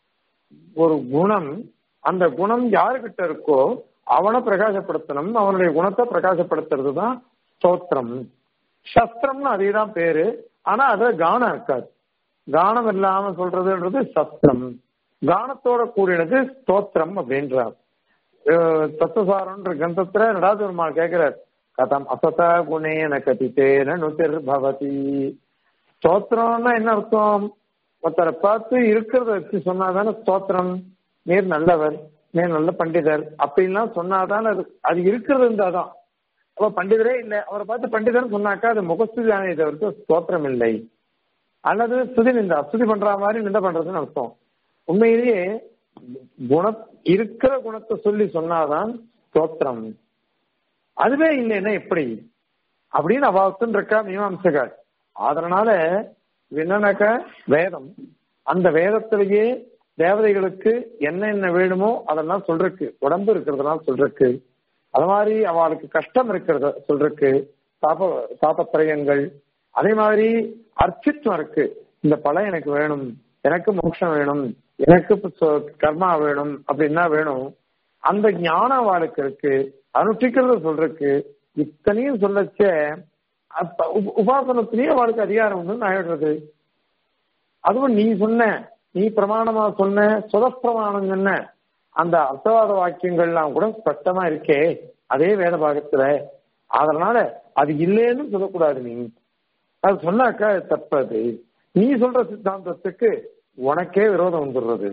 ஒரு குணம் அந்த குணம் யாருக்கிட்ட இருக்கோ அவனை பிரகாசப்படுத்தணும் அவனுடைய குணத்தை பிரகாசப்படுத்துறது தான் ஸ்தோத்திரம் சஸ்திரம்னு அதே தான் பேரு ஆனா அது கானம் இருக்காது கானம் இல்லாம சொல்றதுன்றது சஸ்திரம் கானத்தோட கூடினது ஸ்தோத்திரம் அப்படின்றார் அஹ் தத்துவசாரன்ற கிரந்தத்துல நடாதுருமாள் கேட்கிறார் கதம் அசத குணேன கதித்தேன நுதிர் பவதி ஸ்தோத்திரம்னா என்ன அர்த்தம் ஒருத்தரை பார்த்து இருக்கிறத வச்சு சொன்னாதானே ஸ்தோத்திரம் நேர் நல்லவர் நேர் நல்ல பண்டிதர் அப்படின்லாம் சொன்னாதானே அது அது இருக்கிறது இருந்தாதான் அப்ப பண்டிதரே இல்லை அவரை பார்த்து பண்டிதர்னு சொன்னாக்கா அது முகஸ்துதி தானே தவிர்த்து ஸ்தோத்திரம் இல்லை அல்லது ஸ்துதி நிந்தா ஸ்துதி பண்ற மாதிரி நிந்த பண்றதுன்னு அர்த்தம் உண்மையிலேயே குண இருக்கிற குணத்தை சொல்லி சொன்னாதான் ஸ்தோத்திரம் அதுவே இல்லைன்னா எப்படி அப்படின்னு அபாவத்துன்னு இருக்கா மீமாம்சகர் அதனால இது என்னன்னாக்கா வேதம் அந்த வேதத்திலேயே தேவதைகளுக்கு என்ன என்ன வேணுமோ அதெல்லாம் சொல்றக்கு உடம்பு இருக்கிறதெல்லாம் சொல்றக்கு அது மாதிரி அவளுக்கு கஷ்டம் இருக்கிறத சொல்றக்கு தாப தாபத்திரயங்கள் அதே மாதிரி அர்ச்சித்வம் இருக்கு இந்த பழம் எனக்கு வேணும் எனக்கு மோட்சம் வேணும் எனக்கு இப்ப சொ- கர்மா வேணும் அப்படின்னா வேணும் அந்த ஞானம் அவளுக்கு இருக்கு அனுஷ்டிக்கிறத சொல்றக்கு இத்தனையும் சொல்லச்ச அப்ப உப- உபாசனத்திலேயே அவளுக்கு அதிகாரம் உண்டு ஆயிடுறது அதுவும் நீ சொன்ன நீ பிரமாணமா சொன்ன சுதப்பிரமாணம் சொன்ன அந்த அர்த்தவாத வாக்கியங்கள்லாம் கூட ஸ்பஷ்டமா இருக்கே அதே வேத பாகத்துல அதனால அது இல்லைன்னு சொல்லக்கூடாது நீ அது சொன்னாக்கா அது தப்பது நீ சொல்ற சித்தாந்தத்துக்கு உனக்கே விரோதம் வந்துடுறது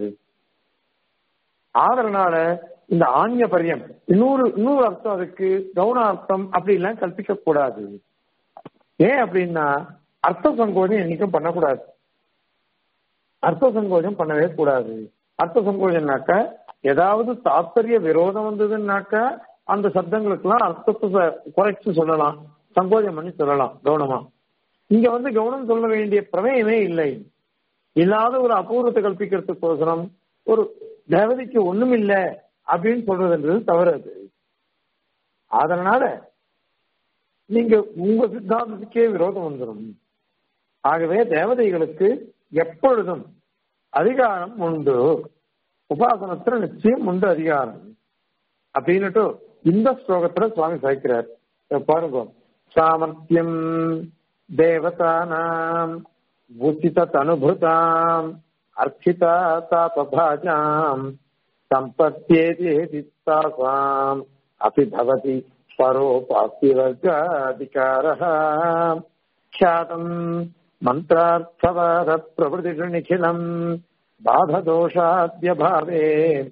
ஆதரனால இந்த ஆன்ய பரியம் இன்னொரு இன்னொரு அர்த்தம் அதுக்கு கவுன அர்த்தம் அப்படி எல்லாம் கல்பிக்க கூடாது ஏன் அப்படின்னா அர்த்த சங்கோஜம் என்னைக்கும் பண்ணக்கூடாது அர்த்த சங்கோஜம் பண்ணவே கூடாது அர்த்த சங்கோஜம்னாக்கா ஏதாவது தாத்பரிய விரோதம் வந்ததுன்னாக்கா அந்த சப்தங்களுக்கெல்லாம் அர்த்தத்தை ச- குறைச்சு சொல்லலாம் சங்கோஜம் பண்ணி சொல்லலாம் கவனமா இங்க வந்து கவனம் சொல்ல வேண்டிய பிரமேயமே இல்லை இல்லாத ஒரு அபூர்வத்தை கல்பிக்கிறதுக்கோசரம் ஒரு தேவதைக்கு ஒண்ணும் இல்ல அப்படின்னு சொல்றதுன்றது தவறு அது அதனால நீங்க உங்க சித்தாந்தத்துக்கே விரோதம் வந்துடும் ஆகவே தேவதைகளுக்கு எப்பொழுதும் அதிகாரம் உண்டு உபாசனத்துல நிச்சயம் உண்டு அதிகாரம் அப்படின்னுட்டு இந்த ஸ்லோகத்துல சுவாமி சாய்க்கிறார் இத பாருங்க சாமர்த்தியம் தேவதானாம் உச்சித தனுபுதாம் அர்ச்சிதா தாபபாஜாம் சம்பத்தியேதி தாசாம் அபி பவதி பரோபாஸ்தி வர்க்காதிகாரः ख्यातम् मन्त्रार्थवाद प्रभृतिषु निखिलम् बाधदोषाद्यभावे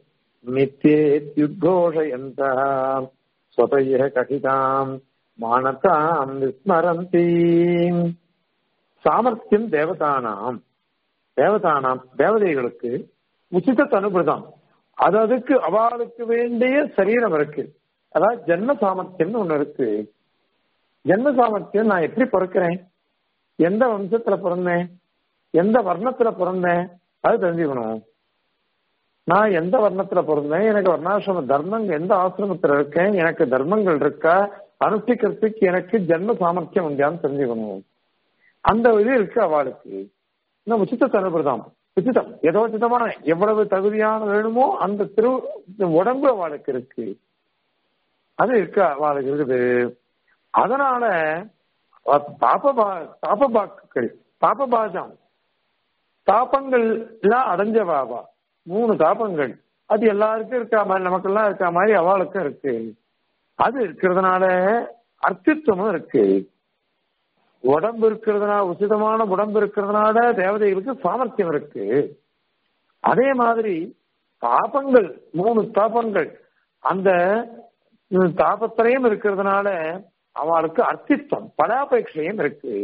मिथ्येत्युद्घोषयन्तः स्वतः कथिताम् मानताम् विस्मरन्ति சாமர்த்தியம் தேவதானாம் தேவதானாம் தேவதைகளுக்கு உச்சித அனுபிரதம் அது அதுக்கு அவளுக்கு வேண்டிய சரீரம் இருக்கு அதாவது ஜென்ம சாமர்த்தியம்னு ஒண்ணு இருக்கு ஜென்ம சாமர்த்தியம் நான் எப்படி பிறக்கிறேன் எந்த வம்சத்துல பிறந்தேன் எந்த வர்ணத்துல பிறந்தேன் அது தெரிஞ்சுக்கணும் நான் எந்த வர்ணத்துல பிறந்தேன் எனக்கு வர்ணாசிரம தர்மங்கள் எந்த ஆசிரமத்துல இருக்கேன் எனக்கு தர்மங்கள் இருக்கா அனுஷ்டிக்கிறதுக்கு எனக்கு ஜென்ம சாமர்த்தியம் உண்டான்னு தெரிஞ்சுக்கணும் அந்த இது இருக்கு அவளுக்கு இன்னும் உச்சித தனுபிரதம் உச்சிதம் எதோச்சிதமான எவ்வளவு தகுதியான வேணுமோ அந்த திரு உடம்பு அவளுக்கு இருக்கு அது இருக்கு அவளுக்கு இருக்குது அதனால பாபபா தாபபாக்குகள் தாபபாஜம் தாபங்கள் எல்லாம் அடைஞ்ச பாபா மூணு தாபங்கள் அது எல்லாருக்கும் இருக்கா மாதிரி நமக்கெல்லாம் இருக்கா மாதிரி அவளுக்கும் இருக்கு அது இருக்கிறதுனால அர்த்தித்துவமும் இருக்கு உடம்பு இருக்கிறதுனால உசிதமான உடம்பு இருக்கிறதுனால தேவதைகளுக்கு சாமர்த்தியம் இருக்கு அதே மாதிரி தாபங்கள் மூணு தாபங்கள் அந்த ம், தாபத்திரையும் இருக்கிறதுனால அவளுக்கு அர்த்தித்வம் பலாபேட்சையும் இருக்கு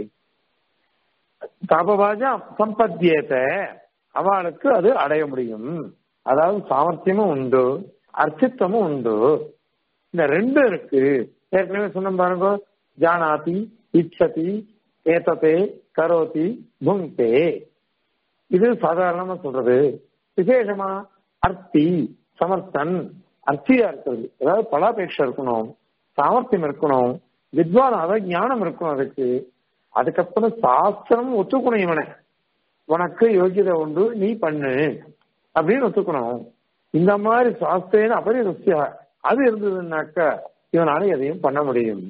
தாபபாஜா சம்பத்தியத்த அவளுக்கு அது அடைய முடியும் அதாவது சாமர்த்தியமும் உண்டு அர்த்தித்வமும் உண்டு இந்த ரெண்டு இருக்கு ஏற்கனவே சொன்ன பாருங்க ஜானாதி இச்சதி ஏத்ததே கரோதி புங்தே இது சாதாரணமா சொல்றது விசேஷமா அர்த்தி சமர்த்தன் அர்த்தியா இருக்கிறது அதாவது பலாபேட்சை இருக்கணும் சாமர்த்தியம் இருக்கணும் வித்வான் ஞானம் இருக்கணும் அதுக்கு அதுக்கப்புறம் சாஸ்திரம் ஒத்துக்கணும் இவனை உனக்கு யோகியதை உண்டு நீ பண்ணு அப்படின்னு ஒத்துக்கணும் இந்த மாதிரி சாஸ்திரேன அபரிதஸ்யா அது இருந்ததுன்னாக்க இவனால எதையும் பண்ண முடியும்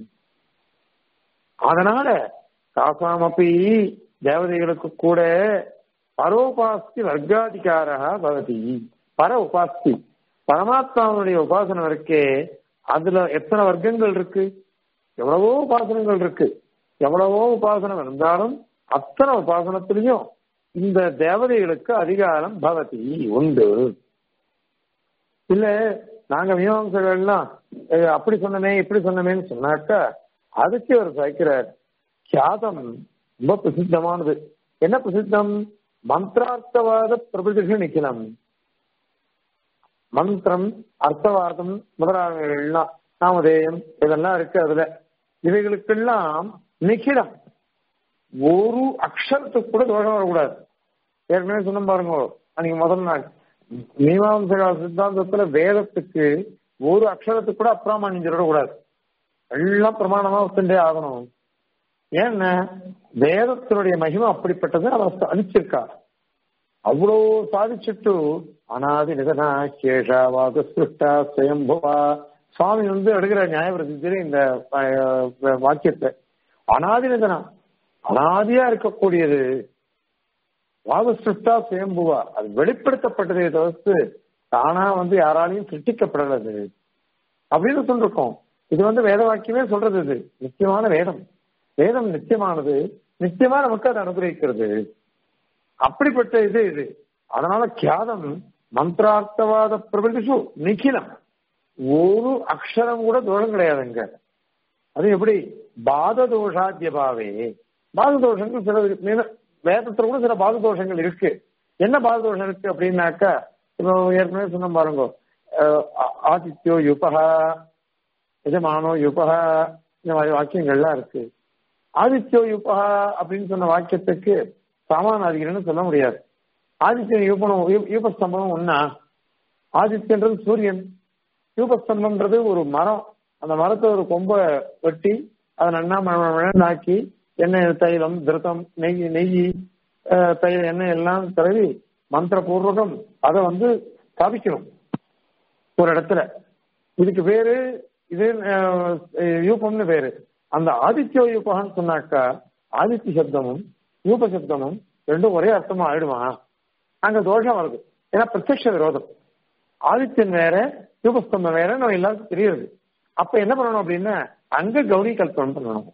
அதனால காசாமப்பி தேவதைகளுக்கு கூட பரோபாஸ்தி வர்க்காதிகாரா பவதி பர உபாஸ்தி பரமாத்மாவுடைய உபாசனம் இருக்கே அதுல எத்தனை வர்க்கங்கள் இருக்கு எவ்வளவோ உபாசனங்கள் இருக்கு எவ்வளவோ உபாசனம் இருந்தாலும் அத்தனை உபாசனத்திலையும் இந்த தேவதைகளுக்கு அதிகாரம் பவதி உண்டு இல்ல நாங்க மீமாம்சகள்லாம் அஹ், அப்படி சொன்னமே இப்படி சொன்னமேன்னு சொன்னாக்கா அதுக்கு ஒரு சாய்க்கிறார் கியாதம் ரொம்ப பிரசித்தமானது என்ன பிரசித்தம் மந்திரார்த்தவாத பிரபதிஷ நிக்கலாம் மந்திரம் அர்த்தவாதம் முதலானவைகள்லாம் நாமதேயம் இதெல்லாம் இருக்கு அதுல இவைகளுக்கெல்லாம் நிக்கிடம் ஒரு அக்ஷரத்துக்கு கூட தோஷம் வரக்கூடாது ஏற்கனவே சொன்ன பாருங்க அன்னைக்கு முதல் நாள் மீமாம்சகா சித்தாந்தத்துல வேதத்துக்கு ஒரு அக்ஷரத்துக்கு கூட அப்பிராமணியம் சொல்லக்கூடாது எல்லாம் பிரமாணமா ஒத்துண்டே ஆகணும் ஏன்னா வேதத்தினுடைய மகிமை அப்படிப்பட்டது அவர் அழிச்சிருக்கா அவ்வளோ சாதிச்சுட்டு அனாதி நிதனா கேஷாவாத சிருஷ்டா சுயம்புவா சுவாமி வந்து எடுக்கிற நியாயபிரதித்தில இந்த அஹ், வாக்கியத்தை அனாதி நிதனா அனாதியா இருக்கக்கூடியது வாத சிருஷ்டா சுயம்புவா அது வெளிப்படுத்தப்பட்டதை தவிர்த்து தானா வந்து யாராலையும் சிருஷ்டிக்கப்படலது அப்படின்னு சொல்லிருக்கோம் இது வந்து வேத வாக்கியமே சொல்றது இது நிச்சயமான வேதம் வேதம் நிச்சயமானது நிச்சயமா நமக்கு அதை அனுகிரகிக்கிறது அப்படிப்பட்ட இது இது அதனால கியாதம் மந்திரார்த்தவாத பிரபலிஷு நிக்கிலம் ஒரு அக்ஷரம் கூட தோஷம் கிடையாதுங்க அது எப்படி பாத தோஷாத்தியபாவே பாத தோஷங்கள் சில இருக்கு. மேல- வேதத்துல கூட சில பாத தோஷங்கள் இருக்கு என்ன பாத தோஷம் இருக்கு அப்படின்னாக்கா இப்போ ஏற்கனவே சொன்ன பாருங்க அஹ், ஆ- ஆதித்யோ யுபகா எஜமானோ யுபகா இந்த மாதிரி வாக்கியங்கள்லாம் இருக்கு ஆதித்யோ யுபகா அப்படின்னு சொன்ன வாக்கியத்துக்கு சமானாதிகரன்னு சொல்ல முடியாது ஆதித்யன் யூபனம் யூ- யூபஸ்தம்பம் ஒன்னா ஆதித்யன்றது சூரியன் யூபஸ்தம்பம்ன்றது ஒரு மரம் அந்த மரத்தை ஒரு கொம்பை வெட்டி அதை நன்னா மழனாக்கி எண்ணெய் தைலம் திருத்தம் நெய் நெய் அஹ், தைலம் எண்ணெய் எல்லாம் தடவி மந்திரபூர்வகம் அதை வந்து ஸ்தாபிக்கணும் ஒரு இடத்துல இதுக்கு பேரு இது அஹ், யூபம்னு பேரு அந்த ஆதித்யோ யூபகான்னு சொன்னாக்கா ஆதித்ய சப்தமும் யூப சப்தமும் ரெண்டும் ஒரே அர்த்தமா ஆயிடுமா அங்க தோஷம் வருது ஏன்னா பிரத்யக்ஷ விரோதம் ஆதித்யன் வேற யூபஸ்தம்பம் வேற நம்ம எல்லாருக்கும் தெரியுது அப்ப என்ன பண்ணணும் அப்படின்னா அங்க கௌரி கல்பனம் பண்ணணும்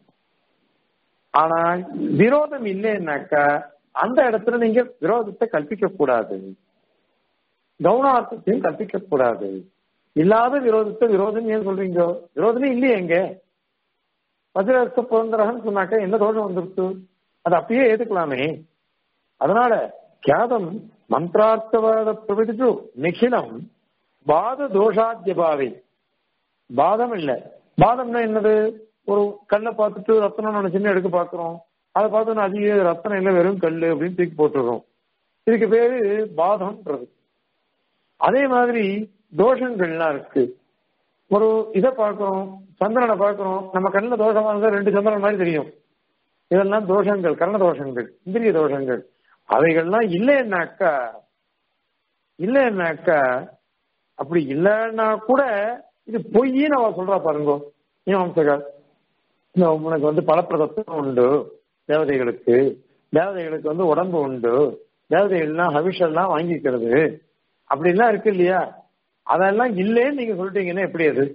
ஆனா விரோதம் இல்லைன்னாக்கா அந்த இடத்துல நீங்க விரோதத்தை கல்பிக்க கூடாது கவுனார்த்தத்தையும் கற்பிக்க கூடாது இல்லாத விரோதத்தை விரோதம் ஏன் சொல்றீங்க விரோதமே இல்லையே எங்க வஜ்ரஸ்த புரந்தரகன் சொன்னாக்க என்ன தோஷம் வந்துருச்சு அது அப்படியே ஏத்துக்கலாமே அதனால கியாதம் மந்திரார்த்தவாத பிரவிதிச்சு நிகிலம் பாத தோஷாத்தியபாவை பாதம் இல்ல பாதம்னா என்னது ஒரு கல்லை பார்த்துட்டு ரத்தனம் நினைச்சுன்னு எடுக்க பாக்குறோம் அதை பார்த்து அதிக ரத்தனம் இல்லை வெறும் கல்லு அப்படின்னு தூக்கி போட்டுடுறோம் இதுக்கு பேரு பாதம்ன்றது அதே மாதிரி தோஷங்கள்லாம் இருக்கு ஒரு இதை பார்க்கிறோம் சந்திரனை பார்க்கிறோம் நம்ம கண்ணில் தோஷமா இருந்தா ரெண்டு சந்திரன் மாதிரி தெரியும் இதெல்லாம் தோஷங்கள் கர்ண தோஷங்கள் இந்திரிய தோஷங்கள் அவைகள்லாம் இல்லைன்னாக்கா இல்லைன்னாக்கா அப்படி இல்லைன்னா கூட இது பொய்ன்னு அவ சொல்றா பாருங்க மீமாம்சகர் இந்த உனக்கு வந்து பலப்பிரதத்துவம் உண்டு தேவதைகளுக்கு தேவதைகளுக்கு வந்து உடம்பு உண்டு தேவதைகள்லாம் ஹவிஷெல்லாம் வாங்கிக்கிறது அப்படிலாம் இருக்கு இல்லையா அதெல்லாம் இல்லைன்னு நீங்க சொல்லிட்டீங்கன்னா எப்படி அது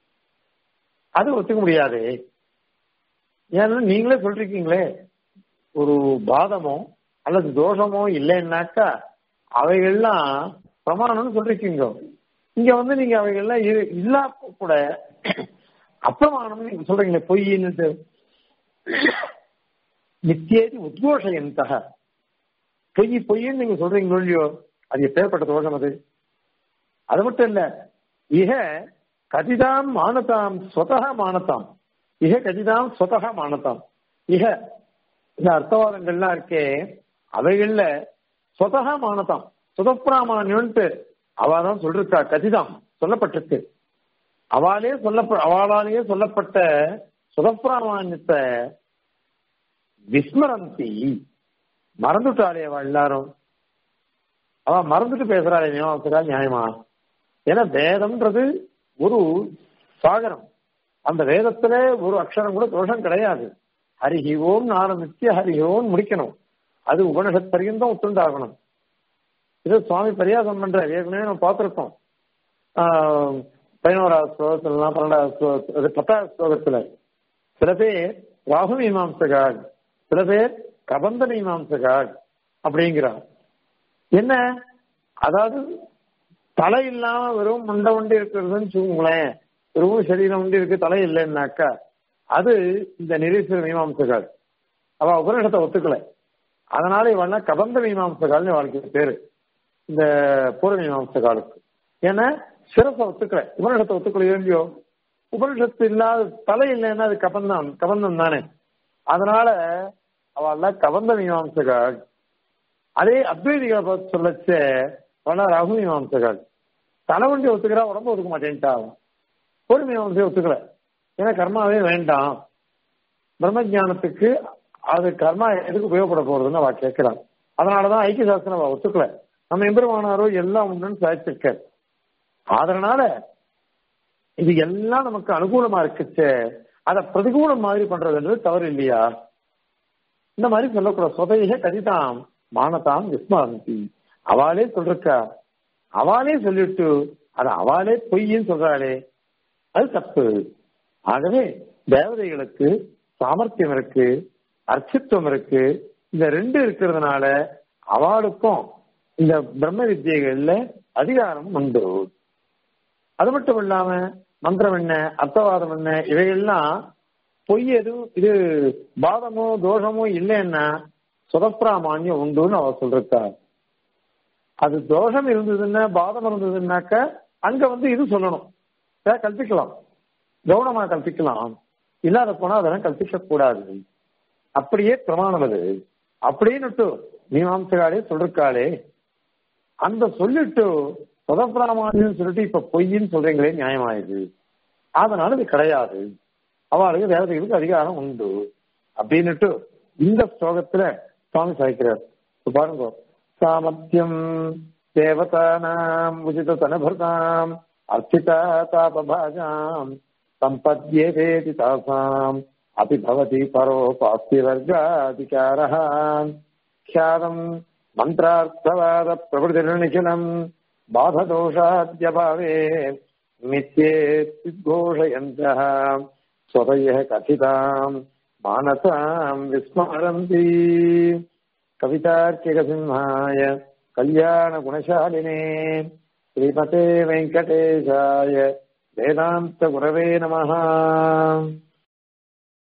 அது ஒத்துக்க முடியாது ஏன்னா நீங்களே சொல்றீங்களே ஒரு பாதமோ அல்லது தோஷமோ இல்லைன்னாக்கா அவைகள்லாம் பிரமாணம்னு சொல்றீங்க இங்க வந்து நீங்க அவைகள்லாம் இரு- இல்லா கூட அப்பிரமாணம் நீங்க சொல்றீங்களே பொய்ன்னு நித்தியேதி உத்கோஷயந்தக பொய் பொய்ன்னு நீங்க சொல்றீங்களோ இல்லையோ அது எப்பேற்பட்ட தோஷம் அது அது மட்டும் இல்ல இக கதிதாம் மானதாம் ஸ்வதக மானதாம் இக கதிதாம் ஸ்வதக மானதாம் இக இந்த அர்த்தவாதங்கள்லாம் இருக்கே அவைகள்ல ஸ்வதக மானதாம் சுதப்பிராமான்யன்ட்டு அவதான் சொல்லிருக்கா கதிதாம் சொல்லப்பட்டிருக்கு அவளே சொல்லப்ப அவளாலேயே சொல்லப்பட்ட சுதப்பிராமான்யத்தை விஸ்மரந்தி மறந்துட்டாளே அவ எல்லாரும் அவ மறந்துட்டு பேசுறாளே நியமனத்துக்கா நியாயமா ஏன்னா வேதம்ன்றது ஒரு சாகரம் அந்த வேதத்துல ஒரு அக்ஷரம் கூட தோஷம் கிடையாது ஹரிஹி ஓம் ஆரம்பிச்சு ஹரிஹி ஓம் முடிக்கணும் அது உபனிஷத் பரியந்தம் உத்துண்டாகணும் இது சுவாமி பரியாசம் பண்ற ஏற்கனவே நம்ம பார்த்திருக்கோம் ஆஹ், பதினோராவது ஸ்லோகத்துலாம் பன்னெண்டாவது ஸ்லோகத்துல அது பத்தாவது ஸ்லோகத்துல சில பேர் ராகு மீமாம்சகால் சில பேர் கபந்த மீமாம்சகால் அப்படிங்கிறார் என்ன அதாவது தலை இல்லாம வெறும் முண்டை உண்டி இருக்கிறதுன்னு சொல்லுங்களேன் வெறும் சரீரம் உண்டி இருக்கு தலை இல்லைன்னாக்கா அது இந்த நிரீஸ்வர மீமாம்சகால் அவ உபநிடத்தை ஒத்துக்கல அதனால இவன கபந்த மீமாம்சகால்னு வாழ்க்கை பேரு இந்த பூர்வ மீமாம்சகாலுக்கு ஏன்னா சிரச ஒத்துக்கல உபநிடத்தை ஒத்துக்கல இல்லையோ உபனிஷத்து இல்லாத தலை இல்லைன்னா அது கபந்தம் கபந்தம் தானே அதனால அவெல்லாம் கபந்த மீமாம்சகால் அதே அத்வைதிகளை பார்த்து சொல்லச்ச அவெல்லாம் ரகு மீமாம்சகால் தலைவண்டி ஒத்துக்கிறா உடம்பு ஒத்துக்க மாட்டேன்ட்டா ஒரு மீமாம்சையை ஒத்துக்கல ஏன்னா கர்மாவே வேண்டாம் பிரம்ம ஜானத்துக்கு அது கர்மா எதுக்கு உபயோகப்பட போறதுன்னு அவ கேட்கிறான் அதனாலதான் ஐக்கிய சாஸ்திரம் அவ ஒத்துக்கல நம்ம எம்பெருமானாரோ எல்லாம் உண்டுன்னு சாதிச்சிருக்க அதனால இது எல்லாம் நமக்கு அனுகூலமா இருக்குச்சே அதை பிரதிகூலம் மாதிரி பண்றதுன்றது தவறு இல்லையா இந்த மாதிரி சொல்லக்கூடாது சொதைய கதிதாம் மானதாம் விஸ்மாந்தி அவளே சொல்றக்கா அவளே சொல்லிட்டு அது அவளே பொய்ன்னு சொல்றாளே அது தப்பு ஆகவே தேவதைகளுக்கு சாமர்த்தியம் இருக்கு அர்ச்சித்துவம் இருக்கு இந்த ரெண்டு இருக்கிறதுனால அவளுக்கும் இந்த பிரம்ம வித்தியைகள்ல அதிகாரம் உண்டு அது மட்டும் இல்லாம மந்திரம் என்ன அர்த்தவாதம் என்ன இவையெல்லாம் பொய் எதுவும் இது பாதமோ தோஷமோ இல்லைன்னா சுதப்பிராமான்யம் உண்டுன்னு அவ சொல்றா அது தோஷம் இருந்ததுன்னா பாதம் இருந்ததுன்னாக்க அங்க வந்து இது சொல்லணும் ஏதாவது கல்பிக்கலாம் கவனமா கல்பிக்கலாம் இல்லாத போனா அதெல்லாம் கல்பிக்க கூடாது அப்படியே பிரமாணம் அது அப்படின்னு மீமாம்சகாலே சொல்றாளே அந்த சொல்லிட்டு சுதப்பிராமான்யம் சொல்லிட்டு இப்ப பொய்ன்னு சொல்றீங்களே நியாயமாயுது அதனால இது கிடையாது அவளுக்கு தேவதைகளுக்கு அதிகாரம் உண்டு அப்படின்னுட்டு இந்த ஸ்லோகத்துல சுவாமி சாய்க்கிறார் பாருங்க சாமர்த்தியம் தேவதானாம் உச்சித தனபர்தாம் அர்ச்சிதா தாபபாஜாம் சம்பத்யேதேதி தாசாம் அபி பவதி பரோபாஸ்தி வர்காதிகாரः ख्यातम् मन्त्रार्थवाद प्रभृतिर्निखिलम् बाधदोषाद्यभावे मिथ्येत्घोषयन्तः स्वतयः कथिताम् मानसाम् विस्मरन्ति कवितार्किकसिंहाय कल्याणगुणशालिने श्रीमते वेङ्कटेशाय वेदान्तगुरवे नमः